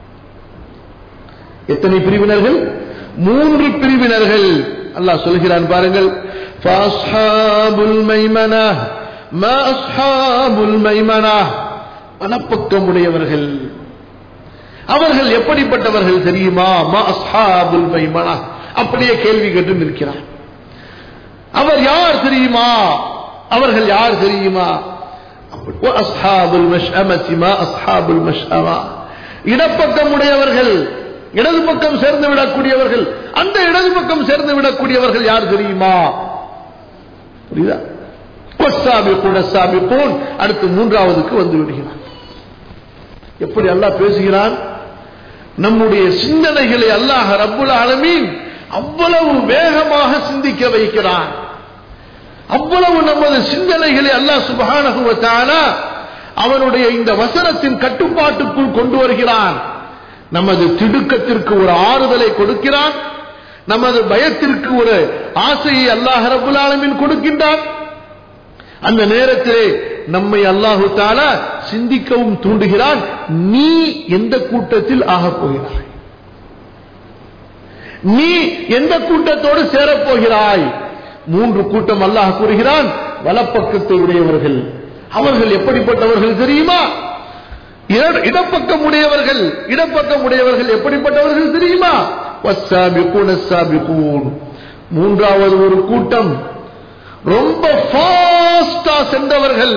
எத்தனை பிரிவினர்கள் மூன்று பிரிவினர்கள் அல்லாஹ் சொல்கிறான் பாருங்கள் ஃபாஸ்ஹாபுல் மைமனா மா அஸ்ஹாபுல் மைமனா மனப்பக்கம் உடையவர்கள் அவர்கள் எப்படிப்பட்டவர்கள் தெரியுமா மா அஸ்ஹாபுல் மைமனா அப்படியே கேள்வி கேட்டு நிற்கிறார் அவர் யார் தெரியுமா அவர்கள் யார் தெரியுமா அஸ்ஹாபுல் மஷ்அமதி மா அஸ்ஹாபுல் மஷ்அமா இடப்பக்கம் உடையவர்கள் இடது பக்கம் சேர்ந்து விடக்கூடியவர்கள் அந்த இடது பக்கம் சேர்ந்து விடக்கூடியவர்கள் யார் தெரியுமா புரியுதா அடுத்து மூன்றாவதுக்கு வந்து விடுகிறான் எப்படி அல்லாஹ் பேசுகிறான் நம்முடைய சிந்தனைகளை அல்லாஹ் ரப்புல் ஆலமீன் அவ்வளவு வேகமாக சிந்திக்க வைக்கிறான் அவ்வளவு நமது சிந்தனைகளை அல்லாஹ் சுபகான அவனுடைய இந்த வசனத்தின் கட்டுப்பாட்டுக்குள் கொண்டு வருகிறான் நமது திடுக்கத்திற்கு ஒரு ஆறுதலை கொடுக்கிறான் நமது பயத்திற்கு ஒரு ஆசையை அல்லாஹ் ரபுல் ஆலமின் கொடுக்கின்றான் அந்த நேரத்திலே நம்மை அல்லாஹு தாலா சிந்திக்கவும் தூண்டுகிறான் நீ எந்த கூட்டத்தில் ஆகப் போகிறாய் நீ எந்த கூட்டத்தோடு சேரப்போகிறாய் மூன்று கூட்டம் அல்லாஹ் கூறுகிறான் வலப்பக்கத்தை உடையவர்கள் அவர்கள் எப்படிப்பட்டவர்கள் தெரியுமா இடப்பக்கம் உடையவர்கள் இடப்பக்கம் உடையவர்கள் எப்படிப்பட்டவர்கள் தெரியுமா மூன்றாவது ஒரு கூட்டம் ரொம்ப ஃபாஸ்டா சென்றவர்கள்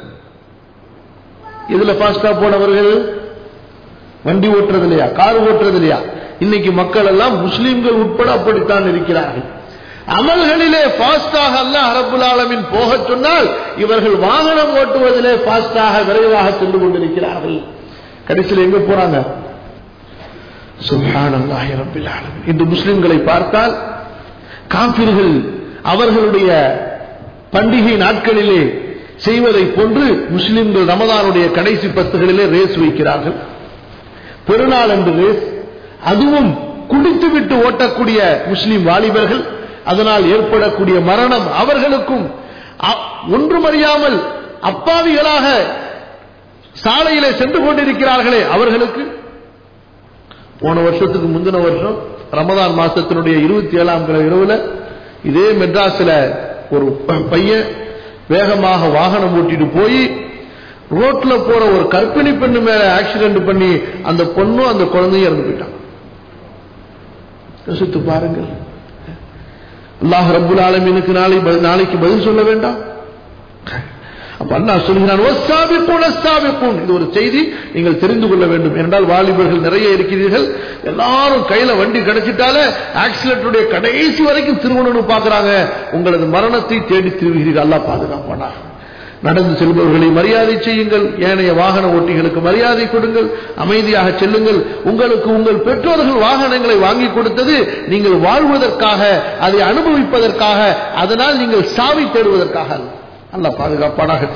இதுல ஃபாஸ்டா போனவர்கள் வண்டி ஓட்டுறது இல்லையா கார் ஓட்டுறது இல்லையா இன்னைக்கு மக்கள் எல்லாம் முஸ்லிம்கள் உட்பட அப்படித்தான் இருக்கிறார்கள் அமல்களிலே பாஸ்டாக அல்ல அரபுல் ஆலமின் போக சொன்னால் இவர்கள் வாகனம் ஓட்டுவதிலே பாஸ்டாக விரைவாக சென்று கொண்டிருக்கிறார்கள் கடைசியில் எங்க போறாங்க சுல்ஹானல்லாஹி ரப்பில் ஆலமீன் இந்த முஸ்லிம்களை பார்த்தால் காபிர்கள் அவர்களுடைய பண்டிகை நாட்களிலே செய்வதை போன்று முஸ்லிம்கள் ரமதானுடைய கடைசி பத்துகளிலே ரேஸ் வைக்கிறார்கள் பெருநாள் என்று ரேஸ் அதுவும் குடித்துவிட்டு ஓட்டக்கூடிய முஸ்லிம் வாலிபர்கள் அதனால் ஏற்படக்கூடிய மரணம் அவர்களுக்கும் ஒன்றுமறியாமல் அப்பாவிகளாக சாலையிலே சென்று கொண்டிருக்கிறார்களே அவர்களுக்கு போன வருஷத்துக்கு முந்தின வருஷம் ரமதான் மாசத்தினுடைய இருபத்தி ஏழாம் இரவுல இதே மெட்ராஸ்ல ஒரு பையன் வேகமாக வாகனம் ஓட்டிட்டு போய் ரோட்ல போற ஒரு கற்பிணி பெண்ணு மேல ஆக்சிடென்ட் பண்ணி அந்த பொண்ணும் அந்த குழந்தையும் இறந்து போயிட்டான் யோசித்து பாருங்கள் அல்லாஹ் ரப்புல் ஆலமீனுக்கு நாளை நாளைக்கு பதில் சொல்ல வேண்டாம் அப்ப அல்லாஹ் சொல்கிறான் இது ஒரு செய்தி நீங்கள் தெரிந்து கொள்ள வேண்டும் என்றால் வாலிபர்கள் நிறைய இருக்கிறீர்கள் எல்லாரும் கையில வண்டி கிடைச்சிட்டாலே ஆக்சிடென்ட்டுடைய கடைசி வரைக்கும் திருவண்ணு பாக்குறாங்க உங்களது மரணத்தை தேடி திருவுகிறீர்கள் அல்லா பாதுகாப்பானா நடந்து செல்பவர்களை மரியாதை செய்யுங்கள் ஏனைய வாகன ஓட்டிகளுக்கு மரியாதை கொடுங்கள் அமைதியாக செல்லுங்கள் உங்களுக்கு உங்கள் பெற்றோர்கள் வாகனங்களை வாங்கி கொடுத்தது நீங்கள் வாழ்வதற்காக அதை அனுபவிப்பதற்காக அதனால் நீங்கள் சாவி தேடுவதற்காக அல்ல அல்ல பாதுகாப்பானாக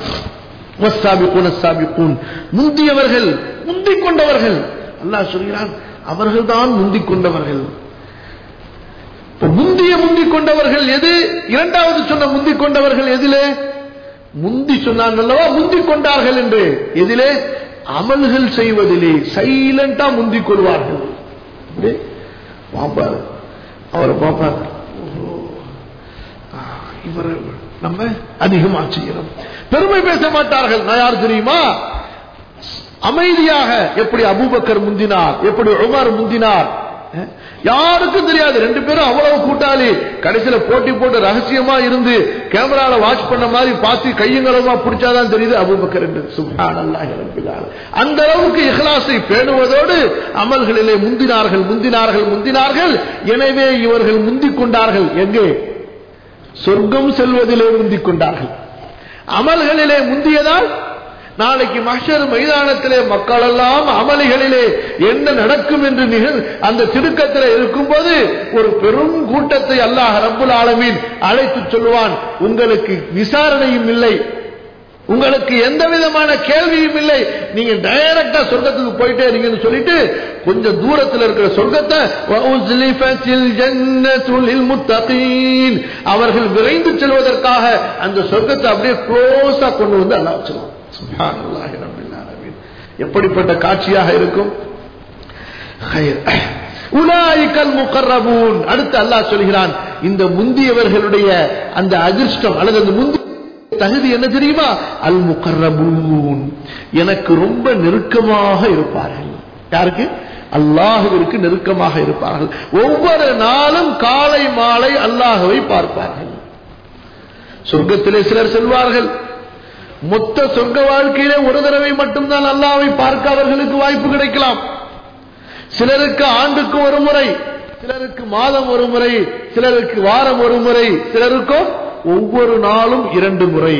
முந்தியவர்கள் முந்திக் கொண்டவர்கள் அல்லாஹ் சொல்கிறான் அவர்கள்தான் முந்திக் கொண்டவர்கள் முந்திய முந்திக் கொண்டவர்கள் எது இரண்டாவது சொன்ன முந்திக் கொண்டவர்கள் எதிலே முந்தி சொன்னாங்க அல்லவா முந்திக் கொண்டார்கள் என்று எதிலே அமல்கள் செய்வதிலே சைலண்டா முந்திக் கொள்வார்கள் பாப்பார் அவரை பாப்பார் இவர் நம்ம அதிகமா செய்யணும் பெருமை பேச மாட்டார்கள் நான் யார் தெரியுமா அமைதியாக எப்படி அபூபக்கர் முந்தினார் எப்படி உமர் முந்தினார் அஹ், யாருக்கும் தெரியாது ரெண்டு பேரும் அவ்வளவு கூட்டாளி கடைசியில போட்டி போட்டு ரகசியமா இருந்து கேமரால வாட்ச் பண்ண மாதிரி பார்த்து கையங்களமா பிடிச்சாதான் தெரியுது அபூபக்கர் என்று சுப்ஹானல்லாஹி ரப்பில் ஆலமீன். அந்த அளவுக்கு இஹ்லாஸை பேணுவதோடு அமல்களிலே முந்தினார்கள் முந்தினார்கள் முந்தினார்கள் எனவே இவர்கள் முந்திக் கொண்டார்கள் எங்கே சொர்க்கம் செல்வதிலே முந்திக் கொண்டார்கள் அமல்களிலே முந்தியதால் நாளைக்கு மஷர் மைதானத்திலே மக்கள் எல்லாம் அமலிகளிலே என்ன நடக்கும் என்று நிகழ் அந்த திடுக்கத்தில் இருக்கும்போது ஒரு பெரும் கூட்டத்தை அல்லாஹ் ரப்புல் ஆலமீன் அழைத்து சொல்லுவான் உங்களுக்கு விசாரணையும் இல்லை உங்களுக்கு எந்த விதமான கேள்வியும் இல்லை நீங்க டைரக்டா சொர்க்கத்துக்கு போயிட்டே இருக்கீங்கன்னு சொல்லிட்டு கொஞ்சம் தூரத்தில் இருக்கிற சொர்க்கத்தை وَأُزْلِفَتِ الْجَنَّةُ لِلْمُتَّقِينَ அவர்கள் விரைந்து செல்வதற்காக அந்த சொர்க்கத்தை அப்படியே க்ளோஸா கொண்டு வந்து அல்லாஹ் வச்சிருவான் சுப்ஹானல்லாஹி ரப்பில் ஆலமீன் எப்படிப்பட்ட காட்சியாக இருக்கும் خير. உலாயிக்கல் முகர்ரபூன் அடுத்து அல்லாஹ் சொல்கிறான் இந்த முந்தியவர்களுடைய அந்த அதிர்ஷ்டம் அல்லது அந்த முந்தி தகுதி என்ன தெரியுமா அல் முகர்ரபூன் எனக்கு ரொம்ப நெருக்கமாக இருப்பார்கள் யாருக்கு அல்லாஹுவிற்கு நெருக்கமாக இருப்பார்கள் ஒவ்வொரு நாளும் காலை மாலை அல்லாஹுவை பார்ப்பார்கள் சொர்க்கத்திலே சிலர் செல்வார்கள் மொத்த சொர்க்க வாழ்க்கையிலே ஒரு தடவை மட்டும்தான் அல்லாஹ்வை பார்க்க அவர்களுக்கு வாய்ப்பு கிடைக்கலாம் சிலருக்கு ஆண்டுக்கு ஒரு முறை சிலருக்கு மாதம் ஒரு முறை சிலருக்கு வாரம் ஒரு முறை சிலருக்கோ ஒவ்வொரு நாளும் இரண்டு முறை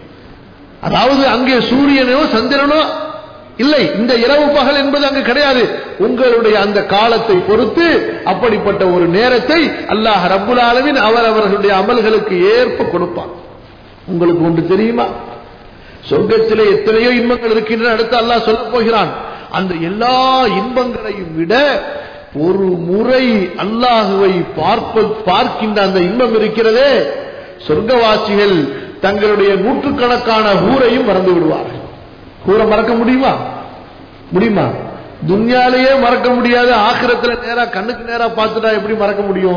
அதாவது அங்கே சூரியனோ சந்திரனோ இல்லை இந்த இரவு பகல் என்பது அங்கு கிடையாது உங்களுடைய அந்த காலத்தை பொறுத்து அப்படிப்பட்ட ஒரு நேரத்தை அல்லாஹ் ரப்புல் ஆலமீன் அவர் அவர்களுடைய அமல்களுக்கு ஏற்ப கொடுப்பான் உங்களுக்கு ஒன்று தெரியுமா சொர்க்கத்திலே எத்தனையோ இன்பங்கள் இருக்கின்றன அடுத்து அல்லாஹ் சொல்ல போகிறான் அந்த எல்லா இன்பங்களையும் விட ஒரு முறை அல்லாஹுவை பார்ப்ப பார்க்கின்ற அந்த இன்பம் இருக்கிறதே சொர்க்கவாசிகள் தங்களுடைய நூற்றுக்கணக்கான ஊரையும் மறந்து விடுவார்கள் ஊரை மறக்க முடியுமா முடியுமா துன்யாலேயே மறக்க முடியாது ஆக்கிரத்துல நேரா கண்ணுக்கு நேரா பார்த்துட்டா எப்படி மறக்க முடியும்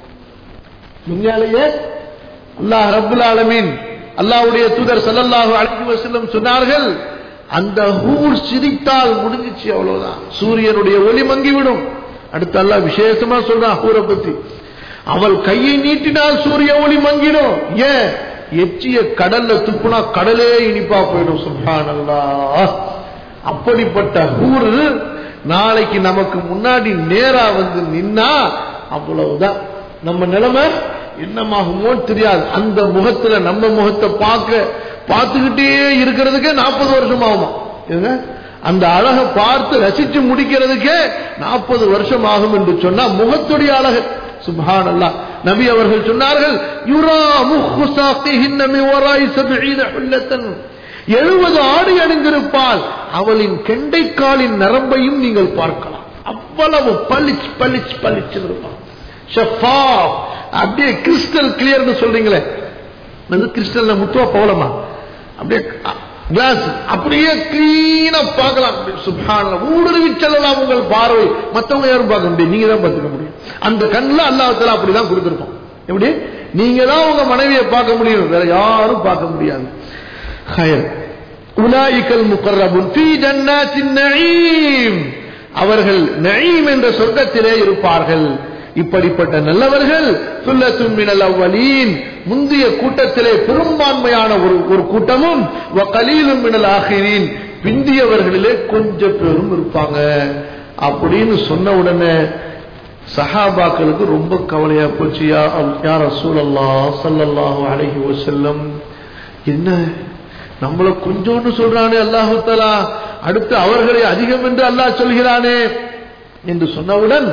துன்யாலேயே அல்லாஹ் ரப்புல் ஆலமீன் அல்லாஹ்வுடைய தூதர் ஸல்லல்லாஹு அலைஹி வஸல்லம் சொன்னார்கள் அந்த ஹூர் சிரித்தால் முடிஞ்சிச்சு அவ்வளவுதான் சூரியனுடைய ஒளி மங்கிவிடும் அடுத்து அல்லாஹ் விசேஷமா சொல்றான் ஹூரை பத்தி அவள் கையை நீட்டினால் சூரிய ஒளி மங்கிடும் ஏன் எச்சிய கடல்ல துப்புனா கடலே இனிப்பா போயிடும் சுப்ஹானல்லாஹ் அப்படிப்பட்ட ஹூர் நாளைக்கு நமக்கு முன்னாடி நேரா வந்து நின்னா அவ்வளவுதான் நம்ம நிலைமை என்னமாகுமோ தெரியாது அந்த முகத்துல நம்ம முகத்தை பார்க்க பார்த்துக்கிட்டே இருக்கிறதுக்கே நாற்பது வருஷம் ஆகுமா ஏங்க? அந்த அழகை பார்த்து ரசிச்சு முடிக்கிறதுக்கே நாற்பது வருஷம் ஆகும் என்று சொன்னா முகத்துடைய அழகு சுபான் அல்லா நபி அவர்கள் சொன்னார்கள் யுரா முஹு சாக்கிஹின்ன மின் வராய் சப்ஈன ஹுல்லத்தன். எழுபது ஆடு அணிந்திருப்பால் அவளின் கெண்டைக்காலின் நரம்பையும் நீங்கள் பார்க்கலாம் அவ்வளவு பளிச் பளிச் பளிச்சு இருப்பான் ஷஃபாப் அப்படியே கிறிஸ்டல் கிளியர்னு சொல்றீங்களே அது கிறிஸ்டல்ல முத்துவா போகலாமா அப்படியே கிளாஸ் அப்படியே கிளீனா பார்க்கலாம் சுபான ஊடுருவி செல்லலாம் உங்கள் பார்வை மத்தவங்க யாரும் பார்க்க முடியும் நீங்க தான் பார்த்துக்க முடியும் அந்த கண்ணுல அல்லாஹ்தாலா அப்படிதான் கொடுத்திருப்போம் எப்படி நீங்க தான் உங்க மனைவியை பார்க்க முடியும் வேற யாரும் பார்க்க முடியாது خير أولئك المقربون في جنات النعيم அவர்கள் நயீம் என்ற சொர்க்கத்திலே இருப்பார்கள் இப்படிப்பட்ட நல்லவர்கள் சுல்லத்தும் மினல் அவ்வலீன் முந்தைய கூட்டத்திலே பெரும்பான்மையான ஒரு ஒரு கூட்டமும் கலீலும் மினல் ஆகிரீன் பிந்தியவர்களிலே கொஞ்சம் பேரும் இருப்பாங்க அப்படின்னு சொன்ன உடனே சஹாபாக்களுக்கு ரொம்ப கவலையா போச்சு யா யார் ரசூலல்லா சல்லல்லாஹு அலைஹி வஸல்லம் என்ன நம்மள கொஞ்சோன்னு சொல்றானே அல்லாஹு தலா அடுத்து அவர்களை அதிகம் என்று அல்லாஹ் சொல்கிறானே என்று சொன்னவுடன்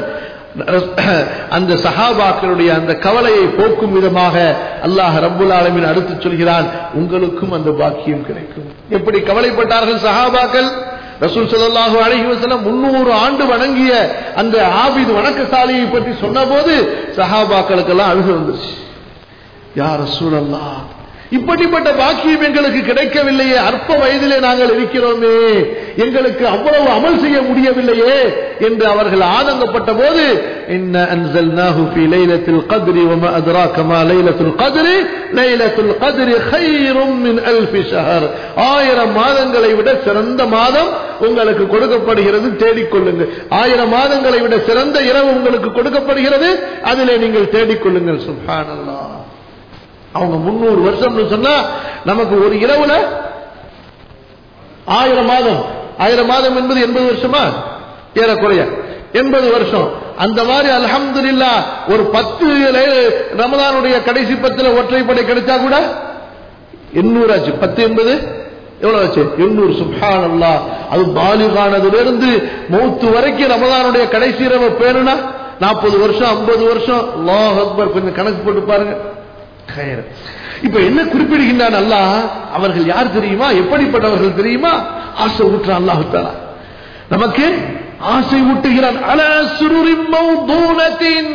அந்த சஹாபாக்களுடைய அந்த கவலையை போக்கும் விதமாக அல்லாஹ் ரப்புல் ஆலமின் அடுத்து சொல்கிறான் உங்களுக்கும் அந்த பாக்கியம் கிடைக்கும் எப்படி கவலைப்பட்டார்கள் சஹாபாக்கள் ரசூல் ஸல்லல்லாஹு அலைஹி வஸல்லம் 300 ஆண்டு வணங்கிய அந்த ஆபித் வணக்கசாலியை பற்றி சொன்னபோது சஹாபாக்களுக்கெல்லாம் அழுக வந்துருச்சு யா ரசூலல்லாஹ் இப்படிப்பட்ட பாக்கியம் எங்களுக்கு கிடைக்கவில்லையே அற்ப வயதிலே நாங்கள் இருக்கிறோமே எங்களுக்கு அவ்வளவு அமல் செய்ய முடியவில்லையே என்று அவர்கள் ஆதங்கப்பட்ட போது இன்ன அன்சல்நாஹு ஃபீ லைலத்தில் கத்ரி வமா அத்ராக மா லைலத்துல் கத்ரி லைலத்துல் கத்ரி கைரும் மின் அல்ஃபி ஷஹர் ஆயிரம் மாதங்களை விட சிறந்த மாதம் உங்களுக்கு கொடுக்கப்படுகிறது தேடிக்கொள்ளுங்கள் ஆயிரம் மாதங்களை விட சிறந்த இரவு உங்களுக்கு கொடுக்கப்படுகிறது அதிலே நீங்கள் தேடிக்கொள்ளுங்கள் சுப்ஹானல்லாஹ் அவங்க முன்னூறு வருஷம்னு சொன்னா நமக்கு ஒரு இரவுல ஆயிரம் மாதம் ஆயிரம் மாதம் என்பது எண்பது வருஷமா ஏறக்குறைய எண்பது வருஷம் அந்த மாதிரி அல்ஹம்துலில்லா ஒரு பத்து லை- ரமதானுடைய கடைசி பத்துல ஒற்றைப்படை கிடைச்சா கூட எண்ணூறு ஆச்சு பத்து என்பது எவ்வளவு ஆச்சு எண்ணூறு சுப்ஹான் அல்லாஹ் அது பாலிகானதிலிருந்து மௌத்து வரைக்கும் ரமதானுடைய கடைசி இரவு பேருனா நாற்பது வருஷம் ஐம்பது வருஷம் அல்லாஹ் அக்பர் கொஞ்சம் கணக்கு போட்டு பாருங்க கயிறு. இப்ப என்ன குறிப்பிடுகின்றான் அல்லாஹ் அவர்கள் யார் தெரியுமா எப்படிப்பட்டவர்கள் தெரியுமா ஆசை ஊற்றான் அல்லாஹு தஆலா நமக்கு ஆசை ஊட்டுகிறான் அல சுருரின் மௌதூனத்தின்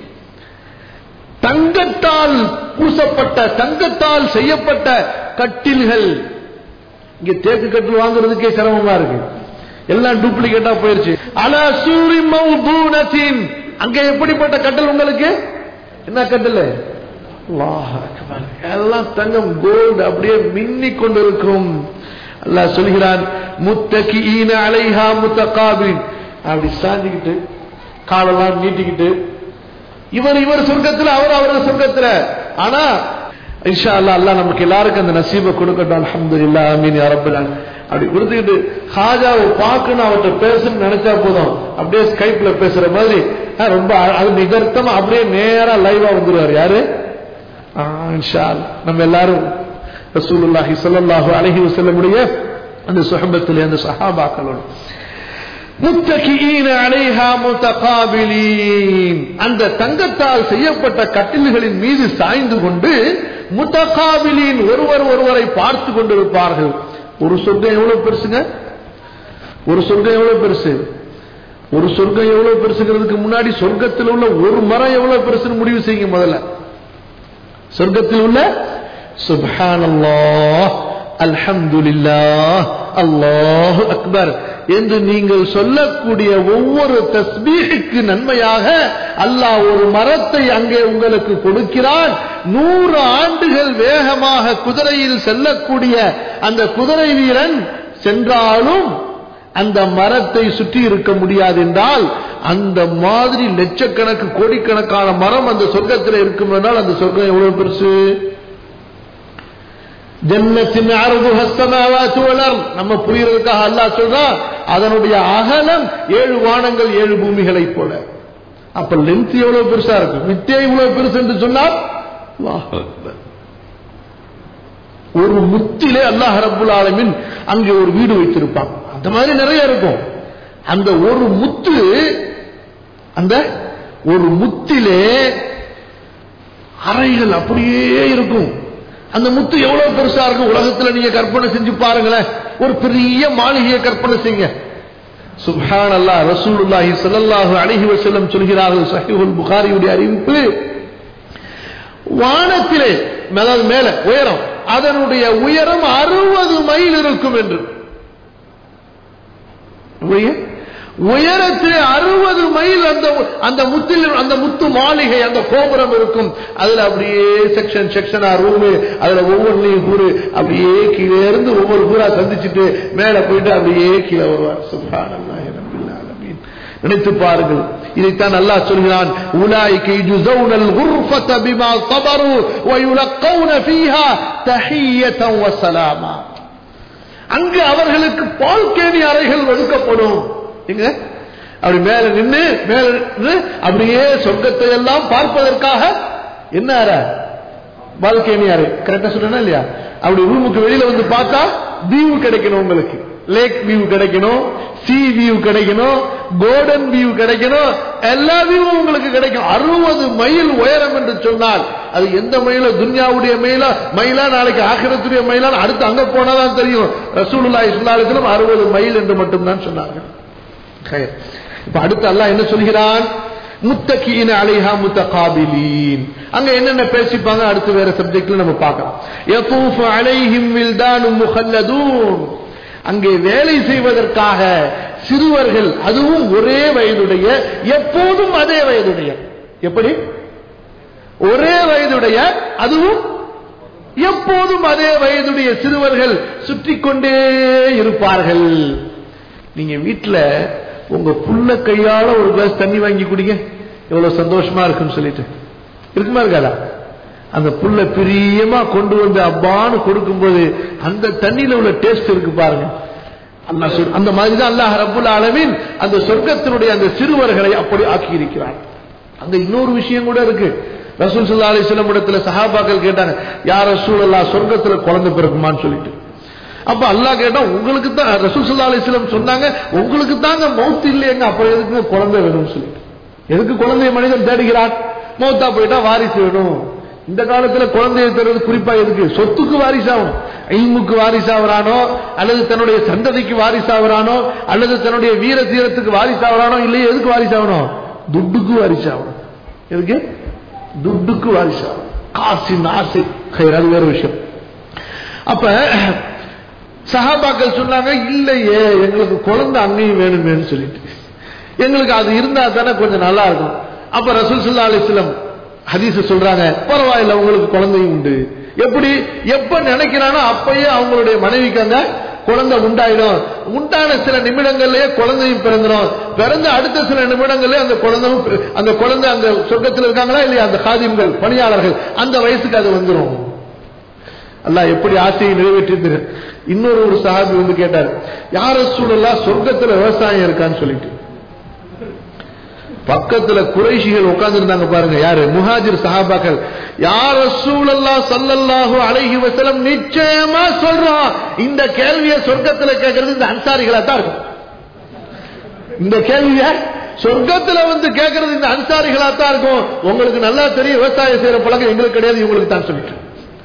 தங்கத்தால் பூசப்பட்ட தங்கத்தால் செய்யப்பட்ட கட்டில்கள் இங்க தேக்கு கட்டில் வாங்குறதுக்கே சிரமமா இருக்கு எல்லாம் டூப்ளிகேட்டா போயிருச்சு அல சூரி மௌதூனத்தின் அங்க எப்படிப்பட்ட கட்டல் உங்களுக்கு என்ன கட்டல் அல்லாஹ் அக்பர். எல்லாம் தங்கம் கோல்டு அப்படியே மின்னி கொண்டிருக்கும் அல்லாஹ் சொல்கிறான் முத்தகிஈன அலைஹா முத்தகாபின் அப்படி சாஞ்சிக்கிட்டு காலெல்லாம் நீட்டிக்கிட்டு இவர் இவர் சொர்க்கத்துல அவர் அவர் சொர்க்கத்துல ஆனா இன்ஷா அல்லாஹ் அல்லாஹ் நமக்கு எல்லாருக்கும் அந்த நசீபை கொடுக்கட்டும் அல்ஹம்துலில்லாஹ் ஆமீன் யா ரப்பல் ஆலமீன் அப்படி கொடுத்துக்கிட்டு ஹாஜாவை பார்க்கணும் அவர்கிட்ட பேசணும்னு நினைச்சா போதும் அப்படியே ஸ்கைப்ல பேசுற மாதிரி ஆ, ரொம்ப அ- அது நிகர்த்தமா அப்படியே நேரா லைவா வந்துருவார் யாரு ஆ, இன்ஷா அல்லாஹ். நம்ம எல்லாரும் ரசூலுல்லாஹி ஸல்லல்லாஹு அலைஹி வஸல்லமுடைய அந்த சுஹபத்திலே அந்த சஹாபாக்களோட முத்தகிஈன அலைஹா முத்தகாபிலீன் அந்த தங்கத்தால் செய்யப்பட்ட கட்டில்களின் மீது சாய்ந்து கொண்டு முத்தகாபிலீன் ஒருவர் ஒருவரை பார்த்து கொண்டிருப்பார்கள் ஒரு சொர்க்கம் எவ்வளவு பெருசுங்க ஒரு சொர்க்கம் எவ்வளவு பெருசு ஒரு சொர்க்கம் எவ்வளவு பெருசுங்கிறதுக்கு முன்னாடி சொர்க்கத்தில் உள்ள ஒரு மரம் எவ்வளவு பெருசுன்னு முடிவு செய்யுங்க முதல்ல சொர்க்கத்தில் உள்ள சுப்ஹானல்லாஹ் அல்ஹம்துலில்லாஹ் அல்லாஹு அக்பர் என்று நீங்கள் சொல்லக்கூடிய ஒவ்வொரு தஸ்பீஹுக்கு நன்மையாக அல்லாஹ் ஒரு மரத்தை அங்கே உங்களுக்கு கொடுக்கிறான் நூறு ஆண்டுகள் வேகமாக குதிரையில் செல்லக்கூடிய அந்த குதிரை வீரன் சென்றாலும் அந்த மரத்தை சுற்றி இருக்க முடியாது என்றால் அந்த மாதிரி லட்சக்கணக்கு கோடிக்கணக்கான மரம் அந்த சொர்க்கத்தில் இருக்கும் என்றால் அந்த சொர்க்கம் எவ்வளவு பெருசு ஜன்னத்தின் அருகுஹ ஸமாவாத்து வல் அர்த். நம்ம புரியறதுக்காக அல்லாஹ் சொல்றான் அதனுடைய அகலம் ஏழு வானங்கள் ஏழு பூமிகளைப் போல அப்ப லென்த் எவ்வளவு பெருசா இருக்கும் வித்தே இவ்வளவு பெருசு என்று சொன்னால் அல்லாஹ் அக்பர். ஒரு முத்திலே அல்லாஹ் ரப்புல் ஆலமீன் அங்கே ஒரு வீடு வைத்திருப்பான் அந்த மாதிரி நிறைய இருக்கும் அந்த ஒரு முத்து அந்த ஒரு முத்திலே அறைகள் அப்படியே இருக்கும் அந்த முத்து எவ்வளவு பெருசா இருக்கும் உலகத்துல நீங்க கற்பனை செஞ்சு பாருங்களேன் ஒரு பெரிய மாளிகையை கற்பனை செய்யுங்க சுப்ஹான் அல்லாஹ் ரசூலுல்லாஹி ஸல்லல்லாஹு அலைஹி வஸல்லம் சொல்கிறார்கள் சஹீஹுல் புகாரியுடைய அறிவிப்பு வானத்திலே அதாவது மேல உயரம் அதனுடைய உயரம் அறுபது மைல் இருக்கும் என்று உய- உயரத்திலே அறுபது மைல் அந்த அந்த முத்தில் அந்த முத்து மாளிகை அந்த கோபுரம் இருக்கும் அதுல அப்படியே செக்ஷன் செக்ஷனா ரூமு அதுல ஒவ்வொன்றையும் கூறு அப்படியே கீழே இருந்து ஒவ்வொரு கூறா சந்திச்சுட்டு மேல போயிட்டு அப்படியே கீழே வருவார் சுப்ஹானல்லாஹி ரப்பில் ஆலமீன் நினைத்து பாருங்கள் இதைத்தான் அல்லாஹ் சொல்கிறான் உலாய்க்கு யுஸௌனல் குர்ஃபத பிமா ஸபரு வ யுலக்கௌன ஃபீஹா தஹிய்யதன் வ ஸலாமா அங்கு அவர்களுக்கு பால்கேணி அறைகள் ஒதுக்கப்படும் எங்க அப்படி மேல நின்னு மேல நின்னு அப்படியே சொர்க்கத்தை எல்லாம் பார்ப்பதற்காக என்ன அறை பால்கேணி அறை கரெக்டா சொல்றேனா இல்லையா அப்படி ரூமுக்கு வெளியில வந்து பார்த்தா வியூ கிடைக்கணும் உங்களுக்கு லேக் வியூ கிடைக்கணும் சி வியூ கிடைக்கணும் கோல்டன் வியூ கிடைக்கணும் எல்லா வியூவும் உங்களுக்கு கிடைக்கும் அறுபது மைல் உயரம் என்று சொன்னால் அது எந்த மைல துன்யாவுடைய மைலா மைலா நாளைக்கு ஆகிரத்துடைய மைலான்னு அடுத்து அங்க போனாதான் தெரியும் ரசூலுல்லாஹி ஸல்லல்லாஹு அலைஹி வஸல்லம் அறுபது மைல் என்று மட்டும்தான் சொன்னார்கள் கயிர். இப்ப அடுத்து அல்லாஹ் என்ன சொல்கிறான் முத்தகீன அலைஹா முத்தகாபிலீன் அங்க என்னென்ன பேசிப்பாங்க அடுத்து வேற சப்ஜெக்ட்ல நம்ம பார்க்கலாம் யதூஃபு அலைஹிம் வில்தானும் முஹல்லதூன் அங்கே வேலை செய்வதற்காக சிறுவர்கள் அதுவும் ஒரே வயதுடைய எப்போதும் அதே வயதுடைய எப்படி ஒரே வயதுடைய அதுவும் எப்போதும் அதே வயதுடைய சிறுவர்கள் சுற்றி கொண்டே இருப்பார்கள் நீங்க வீட்டுல உங்க புள்ள கையால ஒரு கிளாஸ் தண்ணி வாங்கி குடிங்க எவ்வளவு சந்தோஷமா இருக்குன்னு சொல்லிட்டு இருக்குமா இருக்காதா அந்த புள்ள பிரியமா கொண்டு வந்து அப்பான்னு கொடுக்கும்போது அந்த தண்ணியில உள்ள டேஸ்ட் இருக்கு பாருங்க அல்லாஹ் சொல்- அந்த மாதிரி தான் அல்லாஹ் ரப்புல் ஆலமீன் அந்த சொர்க்கத்தினுடைய அந்த சிறுவர்களை அப்படி ஆக்கி இருக்கிறார் அங்க இன்னொரு விஷயம் கூட இருக்கு ரசூல் சல்லா அலிஸ்லாம் இடத்துல சஹாபாக்கள் கேட்டாங்க யார் ரசூல் அல்லா சொர்க்கத்துல குழந்தை பிறக்குமான்னு சொல்லிட்டு அப்ப அல்லாஹ் கேட்டா உங்களுக்கு தான் ரசூல் சல்லா அலிஸ்லாம் சொன்னாங்க உங்களுக்கு தாங்க மௌத் இல்லையங்க அப்புறம் எதுக்கு குழந்தை வேணும்னு சொல்லிட்டு எதுக்கு குழந்தைய மனிதன் தேடுகிறான் மௌத்தா போயிட்டா வாரிசு வேணும் இந்த காலத்துல குழந்தையை தருவது குறிப்பா எதுக்கு சொத்துக்கு வாரிசாகணும் இல்முக்கு வாரிசாகிறானோ அல்லது தன்னுடைய சந்ததிக்கு வாரிசாகிறானோ அல்லது தன்னுடைய வீர தீரத்துக்கு வாரிசாகிறானோ இல்லையே எதுக்கு வாரிசாகணும் துட்டுக்கு வாரிசாகணும் எதுக்கு துட்டுக்கு வாரிசாகணும் காசின் ஆசை ஹைர், அது வேற விஷயம் அப்ப சஹாபாக்கள் சொன்னாங்க இல்லையே எங்களுக்கு குழந்தை அங்கேயும் வேணுமேன்னு சொல்லிட்டு எங்களுக்கு அது இருந்தா தானே கொஞ்சம் நல்லா இருக்கும் அப்ப ரசூல் சுல்லா அலிஸ்லம் ஹதீஸ் சொல்றாங்க பரவாயில்ல உங்களுக்கு குழந்தையும் உண்டு எப்படி எப்ப நினைக்கிறானோ அப்பயே அவங்களுடைய மனைவிக்கு அந்த குழந்தை உண்டாயிடும் உண்டான சில நிமிடங்கள்லயே குழந்தையும் பிறந்துடும் பிறந்த அடுத்த சில நிமிடங்கள்லயே அந்த குழந்தையும் பி- அந்த குழந்தை அந்த சொர்க்கத்தில் இருக்காங்களா இல்லையா அந்த காதியங்கள் பணியாளர்கள் அந்த வயசுக்கு அது வந்துடும் அல்லாஹ் எப்படி ஆசையை நிறைவேற்றி இன்னொரு ஒரு சஹாபி வந்து கேட்டார் யார சூழலா சொர்க்கத்துல விவசாயம் இருக்கான்னு சொல்லிட்டு பக்கத்துல குறைஷிகள் உட்கார்ந்து இருந்தாங்க பாருங்க யாரு முஹாஜிர் சஹாபாக்கள் யார சூழல்லா சல்லல்லாஹு அலைஹி வஸல்லம் நிச்சயமா சொல்றோம் இந்த கேள்வியை சொர்க்கத்துல கேட்கறது இந்த அன்சாரிகளா தான் இருக்கும் இந்த கேள்விய சொர்க்கத்துல வந்து கேட்கறது இந்த அன்சாரிகளா தான் இருக்கும் உங்களுக்கு நல்லா தெரியும் விவசாயம் செய்யற பழக்கம் எங்களுக்கு கிடையாது இவங்களுக்கு தான் சொல்லிட்டு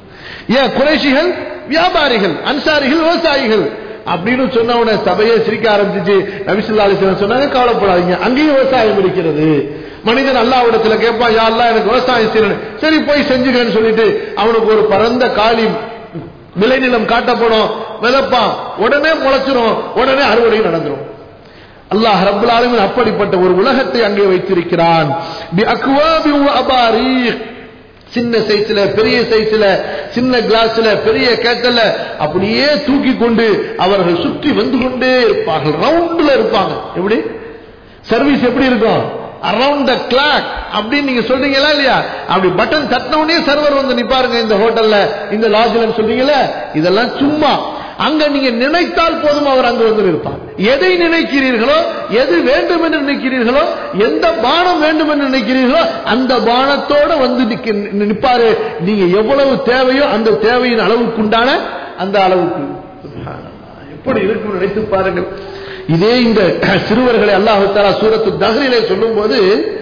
ஏன் குறைஷிகள் வியாபாரிகள் அன்சாரிகள் விவசாயிகள் அப்படின்னு சொன்ன உடனே சபையை சிரிக்க ஆரம்பிச்சிச்சு நபிசுல்லா அலிஸ்லாம் சொன்னாங்க கவலைப்படாதீங்க அங்கேயும் விவசாயம் இருக்கிறது மனிதன் அல்லாவிடத்துல கேட்பான் யா அல்லாஹ் எனக்கு விவசாயம் செய்யணும் சரி போய் செஞ்சுக்கன்னு சொல்லிட்டு அவனுக்கு ஒரு பரந்த காலி விளைநிலம் காட்டப்படும் விதைப்பான் உடனே முளைச்சிரும் உடனே அறுவடை நடந்துரும் அல்லாஹ் ரப்பல் ஆலமீன் அப்படிப்பட்ட ஒரு உலகத்தை அங்கே வைத்திருக்கிறான் பி அக்வாபி வ அபாரீக் சின்ன சைஸ்ல பெரிய சைஸ்ல சின்ன கிளாஸ்ல பெரிய கேட்டல அப்படியே தூக்கி கொண்டு அவர்கள் சுற்றி வந்து கொண்டே இருப்பார்கள் ரவுண்ட்ல இருப்பாங்க எப்படி சர்வீஸ் எப்படி இருக்கும் அரவுண்ட் த கிளாக் அப்படின்னு நீங்க சொல்றீங்களா இல்லையா அப்படி பட்டன் தட்டின உடனே சர்வர் வந்து நிப்பாருங்க இந்த ஹோட்டல்ல இந்த லாட்ஜ்ல சொல்றீங்களா இதெல்லாம் சும்மா அங்க நீங்க நினைத்தால் போதும் அவர் அங்கு வந்து இருப்பார் எதை நினைக்கிறீர்களோ எது வேண்டும் என்று நினைக்கிறீர்களோ எந்த பானம் வேண்டும் என்று நினைக்கிறீர்களோ அந்த பானத்தோட வந்து நிக்க- நிப்பாரு நீங்க எவ்வளவு தேவையோ அந்த தேவையின் அளவுக்குண்டான அந்த அளவுக்கு சுப்ஹானல்லாஹ். எப்படி இருக்கும் நினைத்து பாருங்கள் இதே இந்த சிறுவர்களை அல்லாஹு தாலா சூரத்து தஹரிலே சொல்லும் போது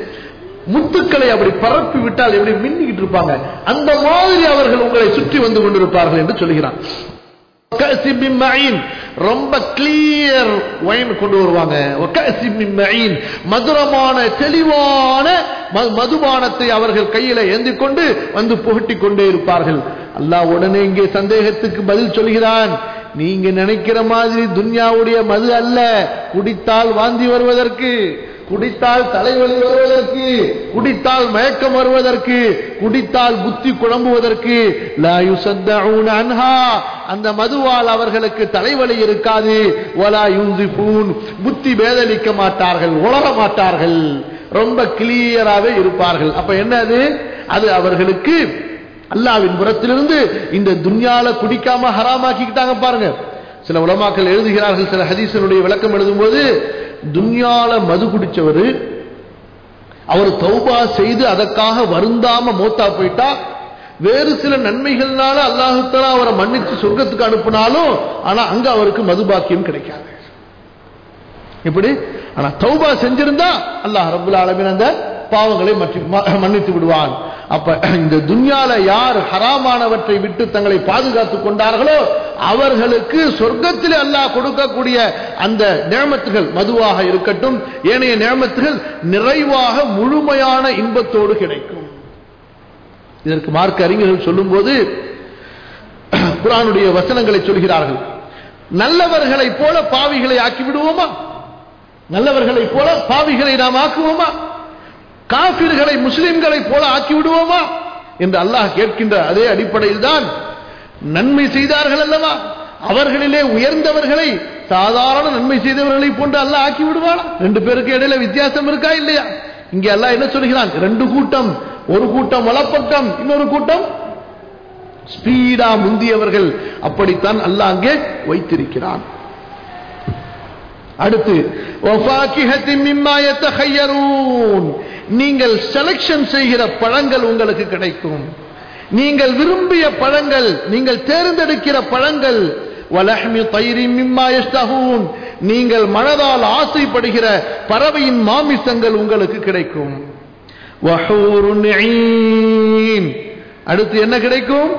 முத்துக்களை அப்படி பரப்பி விட்டால் எப்படி மின்னிக்கிட்டு இருப்பாங்க அந்த மாதிரி அவர்கள் உங்களை சுற்றி வந்து கொண்டிருப்பார்கள் என்று சொல்கிறான் وكأس من معين ரொம்ப கிளியர் ஒயின் கொண்டு வருவாங்க وكأس من معين மதுரமான தெளிவான ம- மதுபானத்தை அவர்கள் கையில ஏந்தி கொண்டு வந்து புகட்டி கொண்டே இருப்பார்கள் அல்லாஹ் உடனே இங்கே சந்தேகத்துக்கு பதில் சொல்கிறான் நீங்க நினைக்கிற மாதிரி துன்யாவுடைய மது அல்ல குடித்தால் வாந்தி வருவதற்கு குடித்தால் தலைவலி வருவதற்கு குடித்தால் மயக்கம் வருவதற்கு குடித்தால் புத்தி குழம்புவதற்கு லா யுசத்தஊன அன்ஹா அந்த மதுவால் அவர்களுக்கு தலைவலி இருக்காது வலா யுன்சிஃபூன் புத்தி பேதலிக்க மாட்டார்கள் உளர மாட்டார்கள் ரொம்ப கிளியராகவே இருப்பார்கள் அப்ப என்னது அது அவர்களுக்கு அல்லாவின் புறத்திலிருந்து இந்த துன்யால குடிக்காம ஹராமாக்கிக்கிட்டாங்க பாருங்க சில உலமாக்கள் எழுதுகிறார்கள் சில ஹதீசனுடைய விளக்கம் எழுதும்போது துன்யால மது குடிச்சவரு அவர் தௌபா செய்து அதற்காக வருந்தாம மோத்தா போயிட்டா வேறு சில நன்மைகள்னால அல்லாஹுத்தலா அவரை மன்னிச்சு சொர்க்கத்துக்கு அனுப்பினாலும் ஆனா அங்க அவருக்கு மதுபாக்கியம் கிடைக்காது எப்படி ஆனா தௌபா செஞ்சிருந்தா அல்லாஹ் ரபுல் ஆலமீன் அந்த பாவங்களை மற்றி- ம- மன்னித்து விடுவான் அப்ப இந்த துன்யால யார் ஹராமானவற்றை விட்டு தங்களை பாதுகாத்துக் கொண்டார்களோ அவர்களுக்கு சொர்க்கத்தில் அல்லாஹ் கொடுக்கக்கூடிய அந்த நேமத்துகள் மதுவாக இருக்கட்டும் ஏனைய நேமத்துகள் நிறைவாக முழுமையான இன்பத்தோடு கிடைக்கும் இதற்கு மார்க்க அறிஞர்கள் சொல்லும்போது குரானுடைய வசனங்களை சொல்கிறார்கள் நல்லவர்களைப் போல பாவிகளை ஆக்கி விடுவோமா நல்லவர்களைப் போல பாவிகளை நாம் ஆக்குவோமா காபிர்களை முஸ்லிம்களைப் போல ஆக்கி விடுவோமா என்று அல்லாஹ் கேட்கின்ற அதே அடிப்படையில் தான் நன்மை செய்தார்கள் அல்லவா அவர்களிலே உயர்ந்தவர்களை சாதாரண நன்மை செய்தவர்களை போன்று அல்லாஹ் ஆக்கி விடுவானா ரெண்டு பேருக்கு இடையில வித்தியாசம் இருக்கா இல்லையா இங்கே அல்லாஹ் என்ன சொல்கிறான் ரெண்டு கூட்டம் ஒரு கூட்டம் வலப்பக்கம் இன்னொரு கூட்டம் ஸ்பீடா முந்தியவர்கள் அப்படித்தான் அல்லாஹ் அங்கே வைத்திருக்கிறான் அடுத்து நீங்கள் செலக்ஷன் செய்கிற பழங்கள் உங்களுக்கு கிடைக்கும் நீங்கள் விரும்பிய பழங்கள் நீங்கள் தேர்ந்தெடுக்கிற பழங்கள் வலஹ்மி தயிரி மிம்மா யஸ்தஹூன் நீங்கள் மனதால் ஆசைப்படுகிற பறவையின் மாமிசங்கள் உங்களுக்கு கிடைக்கும் வஹூருன் ஈன். அடுத்து என்ன கிடைக்கும்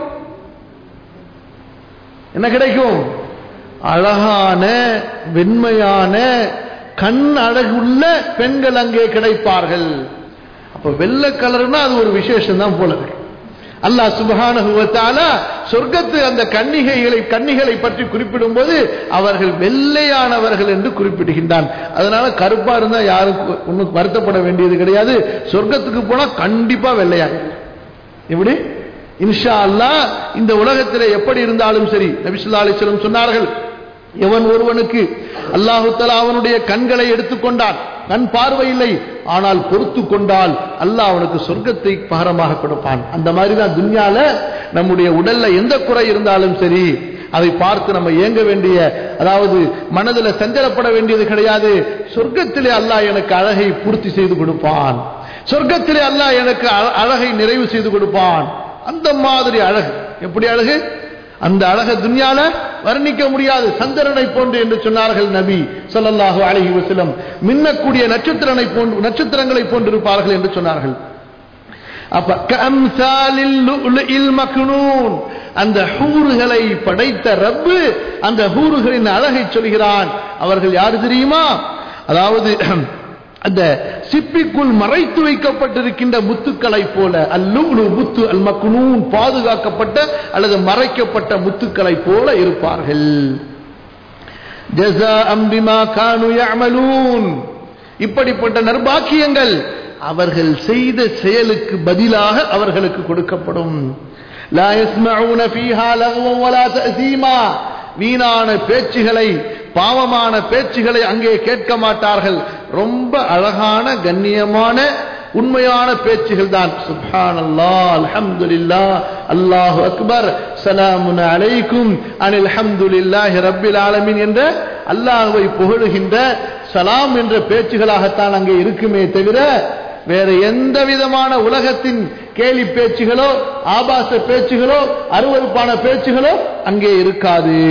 என்ன கிடைக்கும் அழகான வெண்மையான கண் அழகுள்ள பெண்கள் அங்கே கிடைப்பார்கள் அப்ப வெள்ளை கலர்னா அது ஒரு விசேஷம் தான் போல இருக்கு அல்லாஹ் சுபஹானஹு வ தஆலா சொர்க்கத்து அந்த கன்னிகைகளை கன்னிகளை பற்றி குறிப்பிடும் போது அவர்கள் வெள்ளையானவர்கள் என்று குறிப்பிடுகின்றான் அதனால கருப்பா இருந்தா யாரும் ஒன்றும் வருத்தப்பட வேண்டியது கிடையாது சொர்க்கத்துக்கு போனா கண்டிப்பா வெள்ளையா எப்படி இன்ஷா அல்லாஹ் இந்த உலகத்திலே எப்படி இருந்தாலும் சரி நபிசுல்லா அலிஸ்லம் சொன்னார்கள் எவன் ஒருவனுக்கு அல்லாஹு தலா அவனுடைய கண்களை எடுத்துக்கொண்டான் கண் பார்வை இல்லை ஆனால் பொறுத்து கொண்டால் அல்லாஹ் அவனுக்கு சொர்க்கத்தை பாரமாக கொடுப்பான் அந்த மாதிரி தான் துன்யால நம்முடைய உடல்ல எந்த குறை இருந்தாலும் சரி அதை பார்த்து நம்ம ஏங்க வேண்டிய அதாவது மனதில் சஞ்சலப்பட வேண்டியது கிடையாது சொர்க்கத்திலே அல்லாஹ் எனக்கு அழகை பூர்த்தி செய்து கொடுப்பான் சொர்க்கத்திலே அல்லாஹ் எனக்கு அழ- அழகை நிறைவு செய்து கொடுப்பான் அந்த மாதிரி அழகு எப்படி அழகு அந்த அழக துன்யால வர்ணிக்க முடியாது சந்திரனை போன்று என்று சொன்னார்கள் நபி ஸல்லல்லாஹு அலைஹி வஸல்லம் மின்னக்கூடிய நட்சத்திரனை போன்று நட்சத்திரங்களை போன்றிருப்பார்கள் என்று சொன்னார்கள் அப்ப கம்சாலில் லுஅ்லுஇல் மக்னூன் அந்த ஹூறுகளை படைத்த ரப்பு அந்த ஹூறுகளின் அழகை சொல்கிறான் அவர்கள் யார் தெரியுமா அதாவது அந்த சிப்பிக்குள் மறைத்து வைக்கப்பட்டிருக்கின்ற முத்துக்களை போல அல்லுலு முத்து அல் மக்னூன் பாதுகாக்கப்பட்ட அல்லது மறைக்கப்பட்ட முத்துக்களை போல இருப்பார்கள் ஜஸாஅம் பிமா கானு யஅமலூன் இப்படிப்பட்ட நர்பாக்கியங்கள் அவர்கள் செய்த செயலுக்கு பதிலாக அவர்களுக்கு கொடுக்கப்படும் லா யஸ்மஊன ஃபீஹா லக்வன் வலா தஅசீமா வீணான பேச்சுகளை பாவமான பேச்சுகளை அங்கே கேட்க மாட்டார்கள் ரொம்ப அழகான கண்ணியமான உண்மையான பேச்சுகள் தான் சுப்ஹானல்லாஹ் அல்ஹம்துலில்லாஹ் அல்லாஹு அக்பர் ஸலாமுன் அலைக்கும் அனில் ஹம்துலில்லாஹி ரப்பில் ஆலமீன் என்ற அல்லாஹ்வை புகழுகின்ற சலாம் என்ற பேச்சுகளாகத்தான் அங்கே இருக்குமே தவிர வேற எந்த விதமான உலகத்தின் கேலி பேச்சுகளோ ஆபாச பேச்சுகளோ அருவருப்பான பேச்சுகளோ அங்கே இருக்காது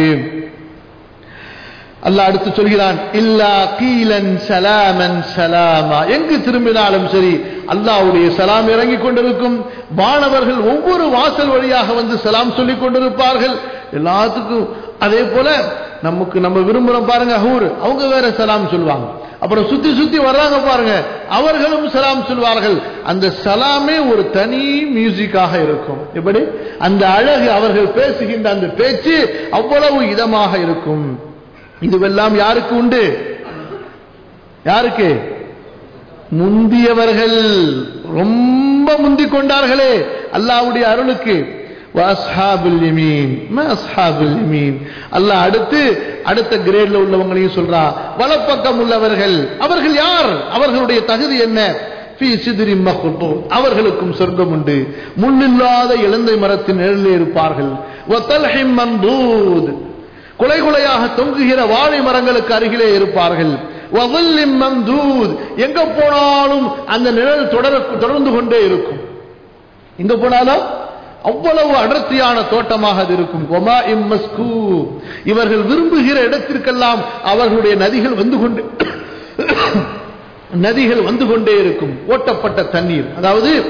அல்லாஹ் அடுத்து சொல்கிறான் இல்லா கீலன் சலாமன் சலாமா எங்கு திரும்பினாலும் சரி அல்லாஹ்வுடைய சலாம் இறங்கிக் கொண்டிருக்கும் வானவர்கள் ஒவ்வொரு வாசல் வழியாக வந்து சலாம் சொல்லிக் கொண்டிருப்பார்கள் எல்லாத்துக்கும் அதே போல நமக்கு நம்ம விரும்புறோம் பாருங்க ஹூர் அவங்க வேற சலாம் சொல்லுவாங்க அப்புறம் சுத்தி சுத்தி வர்றாங்க பாருங்க அவர்களும் சலாம் சொல்வார்கள் அந்த சலாமே ஒரு தனி மியூசிக்காக இருக்கும் எப்படி அந்த அழகு அவர்கள் பேசுகின்ற அந்த பேச்சு அவ்வளவு இதமாக இருக்கும் இதுவெல்லாம் யாருக்கு உண்டு யாருக்கு முந்தியவர்கள் ரொம்ப முந்திக் கொண்டார்களே அல்லாஹ்வுடைய அருளுக்கு வஅஸ்ஹாபுல் யமீன் மா அஸ்ஹாபுல் யமீன் அல்லாஹ் அடுத்து அடுத்த கிரேட்ல உள்ளவங்களையும் சொல்றான் வலப்பக்கம் உள்ளவர்கள் அவர்கள் யார் அவர்களுடைய தகுதி என்ன ஃபீ சிதிரின் மக்தூம் அவர்களுக்கும் சொர்க்கம் உண்டு முள்ளில்லாத இலந்தை மரத்தின் நிழலில் இருப்பார்கள் வத்தல்ஹிம் மந்தூத் குலை குலையாக தொங்குகிற வாழை மரங்களுக்கு அருகிலே இருப்பார்கள் வظல்லிம் மம்தூத் எங்க போனாலும் அந்த நிழல் தொடர தொடர்ந்து கொண்டே இருக்கும் எங்க போனாலும் அவ்வளவு அடர்த்தியான தோட்டமாக அது இருக்கும் ஒமா இம் மஸ்கூப். இவர்கள் விரும்புகிற இடத்திற்கெல்லாம் அவர்களுடைய நதிகள் வந்து கொண்டு நதிகள் வந்து கொண்டே இருக்கும் ஓட்டப்பட்ட தண்ணீர் அதாவது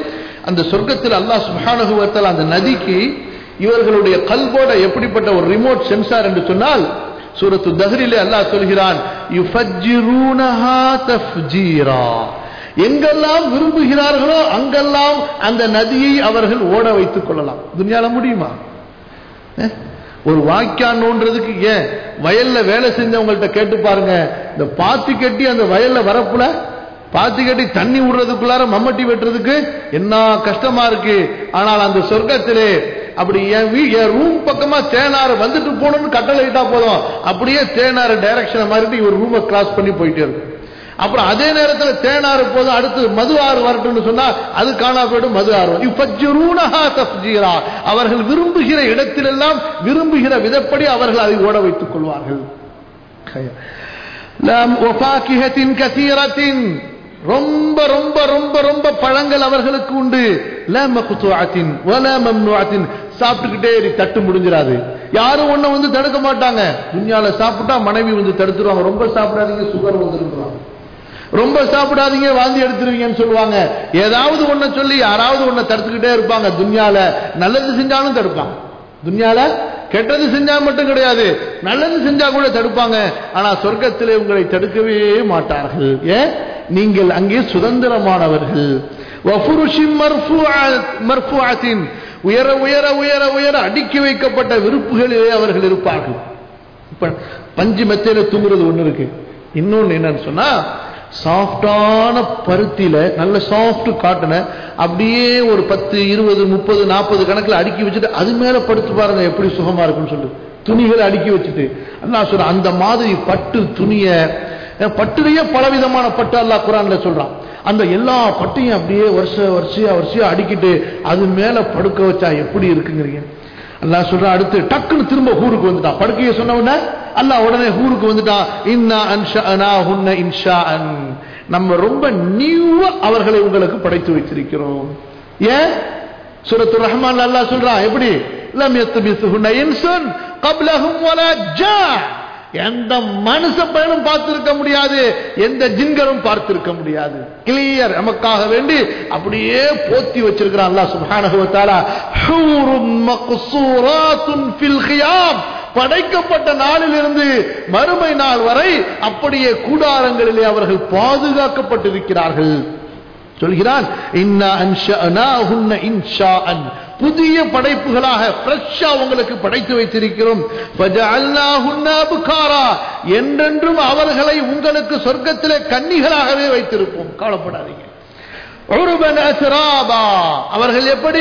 அந்த சொர்க்கத்தில் அல்லாஹ் சுப்ஹானஹு வ தஆலா அந்த நதிக்கு இவர்களுடைய கல்போட எப்படிப்பட்ட ஒரு ரிமோட் சென்சார் என்று சொன்னால் சூரத்து தஹ்ரிலே அல்லாஹ் சொல்கிறான் யுஃபஜ்ஜிரூனஹா தஃப்ஜீரா எங்கெல்லாம் விரும்புகிறார்களோ அங்கெல்லாம் அந்த நதியை அவர்கள் ஓட வைத்துக் கொள்ளலாம் துனியால முடியுமா அஹ்? ஒரு வாய்க்கான் நோன்றதுக்கு ஏன் வயல்ல வேலை செஞ்சவங்கள்ட்ட கேட்டு பாருங்க இந்த பாத்தி கட்டி அந்த வயல்ல வரப்புல பாத்தி கட்டி தண்ணி விடுறதுக்குள்ளார மம்மட்டி வெட்டுறதுக்கு என்ன கஷ்டமா இருக்கு ஆனால் அந்த சொர்க்கத்திலே அப்படி என் வீ என் ரூம் பக்கமா தேனாறு வந்துட்டு போகணும்னு கட்டளை இட்டா போதும் அப்படியே தேனாறு டைரக்ஷனை மாறிட்டு இவர் ரூமை கிராஸ் பண்ணி போயிட்டே இருக்கும் அப்புறம் அதே நேரத்தில் தேனாறு போதும் அடுத்து மது ஆறு வரட்டும்னு சொன்னா அது காணா போயிடும் மது ஆறு வரும். இஃபஜ்ஜிரூனஹா தஃப்ஜீரா. அவர்கள் விரும்புகிற இடத்திலெல்லாம் விரும்புகிற விதப்படி அவர்கள் அதை ஓட வைத்துக் கொள்வார்கள் லம் வஃபாகிஹத்தின் கஸீரத்தின் ரொம்ப ரொம்ப ரொம்ப ரொம்ப பழங்கள் அவர்களுக்கு உண்டு லா மக்துஆத்தின் வலா மம்னுஆத்தின் சாப்பிட்டுக்கிட்டே இரு, தட்டு முடிஞ்சிராது யாரும் ஒண்ணு வந்து தடுக்க மாட்டாங்க துன்யால சாப்பிட்டா மனைவி வந்து தடுத்துருவாங்க ரொம்ப சாப்பிடாதீங்க சுகர் வந்துருவாங்க ரொம்ப சாப்பிடாதீங்க வாந்தி எடுத்துருவீங்கன்னு சொல்லுவாங்க ஏதாவது ஒண்ண சொல்லி யாராவது ஒண்ண தடுத்துக்கிட்டே இருப்பாங்க துன்யால நல்லது செஞ்சாலும் தடுப்பாங்க துன்யால கெட்டது செஞ்சா மட்டும் கிடையாது நல்லது செஞ்சா கூட தடுப்பாங்க ஆனா சொர்க்கத்திலே உங்களை தடுக்கவே மாட்டார்கள் ஏன் நீங்கள் அங்கே சுதந்திரமானவர்கள் வஃபுருஷின் மர்ஃபூஅ- மர்ஃபூஅத்தின் உயர உயர உயர உயர அடுக்கி வைக்கப்பட்ட விருப்புகளிலே அவர்கள் இருப்பார்கள் இப்ப பஞ்சு மெத்தையில தூங்குறது ஒண்ணு இருக்கு இன்னொன்னு என்னன்னு சொன்னா சாஃப்டான பருத்தியில நல்ல சாஃப்ட் காட்டன அப்படியே ஒரு பத்து இருபது முப்பது நாற்பது கணக்குல அடுக்கி வச்சுட்டு அது மேல படுத்து பாருங்க எப்படி சுகமா இருக்குன்னு சொல்லிட்டு துணிகளை அடுக்கி வச்சுட்டு அல்லாஹ் சொல்ற அந்த மாதிரி பட்டு துணிய அஹ், பட்டுலயே பலவிதமான பட்டு அல்லாஹ் குரான்ல சொல்றான் அந்த எல்லா பட்டையும் அப்படியே வருஷ வருஷையா வருஷையா அடுக்கிட்டு அது மேல படுக்க வச்சா எப்படி இருக்குங்கிறீங்க அல்லாஹ் சொல்றான் அடுத்து டக்குன்னு திரும்ப ஹூருக்கு வந்துட்டான் படுக்கையை சொன்ன உடனே அல்லாஹ் உடனே ஹூருக்கு வந்துட்டான் இன்னா அன்ஷா ஹுன்ன இன்ஷாஅன் நம்ம ரொம்ப நியூவா அவர்களை உங்களுக்கு படைத்து வைத்திருக்கிறோம் ஏன் சூரத்து ரஹ்மான் அல்லாஹ் சொல்றான் எப்படி லம் யத்பிசுஹுன்ன இன்சுன் கப்லஹும் வலா ஜா எந்த மனுஷ பயனும் பார்த்திருக்க முடியாது எந்த ஜின்களும் பார்த்திருக்க முடியாது கிளியர் நமக்காக வேண்டி அப்படியே போத்தி வச்சிருக்கிறான் அல்லாஹ் சுப்ஹானஹு வ தஆலா ஹூரும் மக்சூராத்துன் ஃபில் கியாம் படைக்கப்பட்ட நாளிலிருந்து மறுமை நாள் வரை அப்படியே கூடாரங்களிலே அவர்கள் பாதுகாக்கப்பட்டிருக்கிறார்கள் சொல்கிறான் இன்னா அன்ஷஅனாஹுன்ன இன்ஷாஅன் புதிய படைப்புகளாக ஃப்ரெஷ்ஷா உங்களுக்கு படைத்து வைத்திருக்கிறோம் ஃபஜஅல்னாஹுன்ன அப்காரா என்றென்றும் அவர்களை உங்களுக்கு சொர்க்கத்திலே கன்னிகளாகவே வைத்திருப்போம் கவலைப்படாதீங்க உருபன் அஸ்ராபா அவர்கள் எப்படி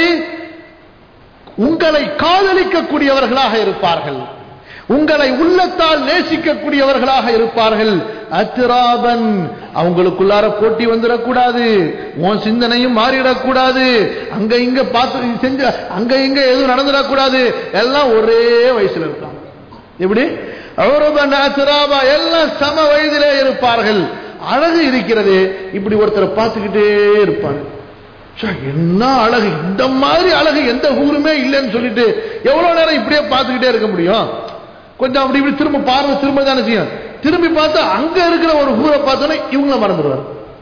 உங்களை காதலிக்கக்கூடியவர்களாக இருப்பார்கள் உங்களை உள்ளத்தால் நேசிக்கக்கூடியவர்களாக இருப்பார்கள் அத்திராபன் அவங்களுக்குள்ளார போட்டி வந்துடக்கூடாது உன் சிந்தனையும் மாறிடக்கூடாது அங்க இங்க பார்த்து செஞ்ச அங்க இங்க எதுவும் நடந்துடக்கூடாது எல்லாம் ஒரே வயசுல இருப்பாங்க எப்படி அவுரபன் அத்திராபா எல்லாம் சம வயதிலே இருப்பார்கள் அழகு இருக்கிறது இப்படி ஒருத்தரை பார்த்துக்கிட்டே இருப்பாங்க ச்சே, என்ன அழகு இந்த மாதிரி அழகு எந்த ஊருமே இல்லைன்னு சொல்லிட்டு எவ்வளவு நேரம் இப்படியே பார்த்துக்கிட்டே இருக்க முடியும் கொஞ்சம் அப்படி இப்படி திரும்ப பார்வை திரும்ப தானே செய்யும் திரும்பி பார்த்தா அங்க இருக்கிற ஒரு ஊரை பார்த்தோன்னே இவங்கள மறந்துடுவார்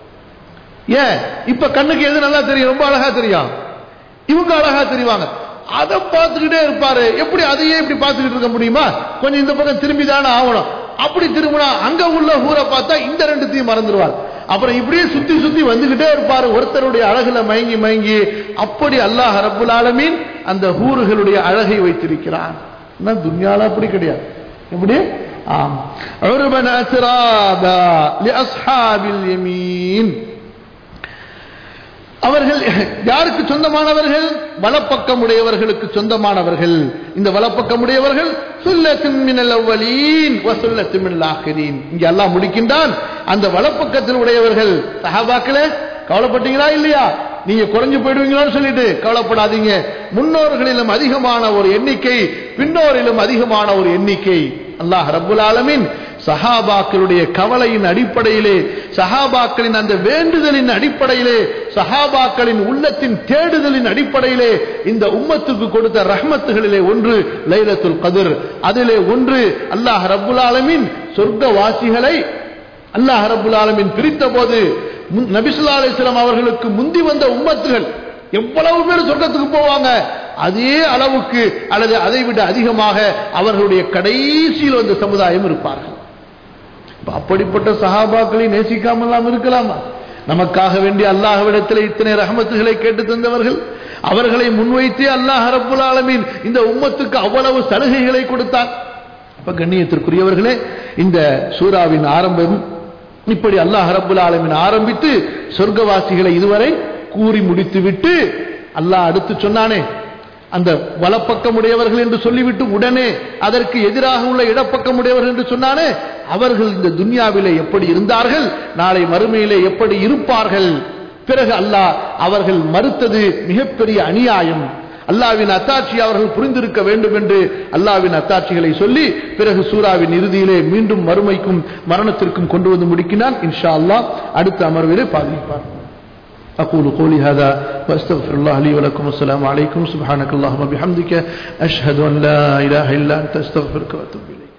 ஏன் இப்ப கண்ணுக்கு எது நல்லா தெரியும் ரொம்ப அழகா தெரியும் இவங்க அழகா தெரிவாங்க அதை பார்த்துக்கிட்டே இருப்பாரு எப்படி அதையே இப்படி பார்த்துக்கிட்டு இருக்க முடியுமா கொஞ்சம் இந்த பக்கம் திரும்பி தானே ஆகணும் அப்படி திரும்பினா அங்க உள்ள ஊரை பார்த்தா இந்த ரெண்டுத்தையும் மறந்துடுவார் அப்புறம் இப்படியே சுத்தி சுத்தி வந்துகிட்டே இருப்பாரு ஒருத்தருடைய அழகுல மயங்கி மயங்கி அப்படி அல்லாஹ் ரப்புல் ஆலமீன் அந்த ஊர்களுடைய அழகை வைத்திருக்கிறான் ஆனா துன்யால அப்படி கிடையாது எப்படி ஆம் உருபன் அஸ்ராபா லிஅஸ்ஹாபில் யமீன் அவர்கள் யாருக்கு சொந்தமானவர்கள் வலப்பக்கம் உடையவர்களுக்கு சொந்தமானவர்கள் இந்த வலப்பக்கம் உடையவர்கள் சுல்லத்தின் மினல் அவ்வலீன் வ சுல்லத்தின் மினல் ஆகிரீன் இங்க அல்லாஹ் முடிக்கின்றான் அந்த வலப்பக்கத்தில் உடையவர்கள் சஹாபாக்களே கவலைப்பட்டீங்களா இல்லையா நீங்க குறைஞ்சு போயிடுவீங்களோன்னு சொல்லிட்டு கவலைப்படாதீங்க முன்னோர்களிலும் அதிகமான ஒரு எண்ணிக்கை பின்னோரிலும் அதிகமான ஒரு எண்ணிக்கை அல்லாஹ் ரப்புல் ஆலமீன் சஹாபாக்களுடைய கவலையின் அடிப்படையிலே சஹாபாக்களின் அந்த வேண்டுதலின் அடிப்படையிலே சஹாபாக்களின் உள்ளத்தின் தேடுதலின் அடிப்படையிலே இந்த உம்மத்துக்கு கொடுத்த ரஹ்மத்துகளிலே ஒன்று லைலத்துல் கதிர் அதிலே ஒன்று அல்லாஹ் ரப்புல் ஆலமீன் சொர்க்கவாசிகளை அல்லாஹ் ரப்புல் ஆலமீன் பிரித்த போது நபிசுல்லா அலிஸ்லாம் அவர்களுக்கு முந்தி வந்த உம்மத்துகள் எவ்வளவு பேர் சொர்க்கத்துக்கு போவாங்க அதே அளவுக்கு அல்லது அதை விட அதிகமாக அவர்களுடைய கடைசியில் வந்த சமுதாயம் இருப்பார்கள் இப்ப அப்படிப்பட்ட சஹாபாக்களை நேசிக்காமலாம் இருக்கலாமா நமக்காக வேண்டி அல்லாஹ்விடத்தில் இத்தனை ரஹமத்துகளை கேட்டு தந்தவர்கள் அவர்களை முன்வைத்தே அல்லாஹ் ரப்புல் ஆலமீன் இந்த உம்மத்துக்கு அவ்வளவு சலுகைகளை கொடுத்தார் அப்ப கண்ணியத்திற்குரியவர்களே இந்த சூராவின் ஆரம்பம் இப்படி அல்லாஹ் ரப்புல் ஆலமீன் ஆரம்பித்து சொர்க்கவாசிகளை இதுவரை கூறி முடித்துவிட்டு அல்லாஹ் அடுத்து சொன்னானே அந்த வலப்பக்கமுடையவர்கள் என்று சொல்லிவிட்டு உடனே அதற்கு எதிராக உள்ள இடப்பக்கமுடையவர்கள் என்று சொன்னானே அவர்கள் இந்த துன்யாவிலே எப்படி இருந்தார்கள் நாளை மறுமையிலே எப்படி இருப்பார்கள் பிறகு அல்லாஹ் அவர்கள் மறுத்தது மிகப்பெரிய அநியாயம் அல்லாவின் அத்தாட்சி அவர்கள் புரிந்திருக்க வேண்டும் என்று அல்லாவின் அத்தாட்சிகளை சொல்லி பிறகு சூறாவின் இறுதியிலே மீண்டும் மறுமைக்கும் மரணத்திற்கும் கொண்டு வந்து முடிக்கினான் இன்ஷா அல்லாஹ் அடுத்த அமர்விலே பாதிப்பார் أقول قولي هذا وأستغفر الله لي ولكم والسلام عليكم سبحانك اللهم وبحمدك أشهد أن لا إله إلا أنت أستغفرك وأتوب إليك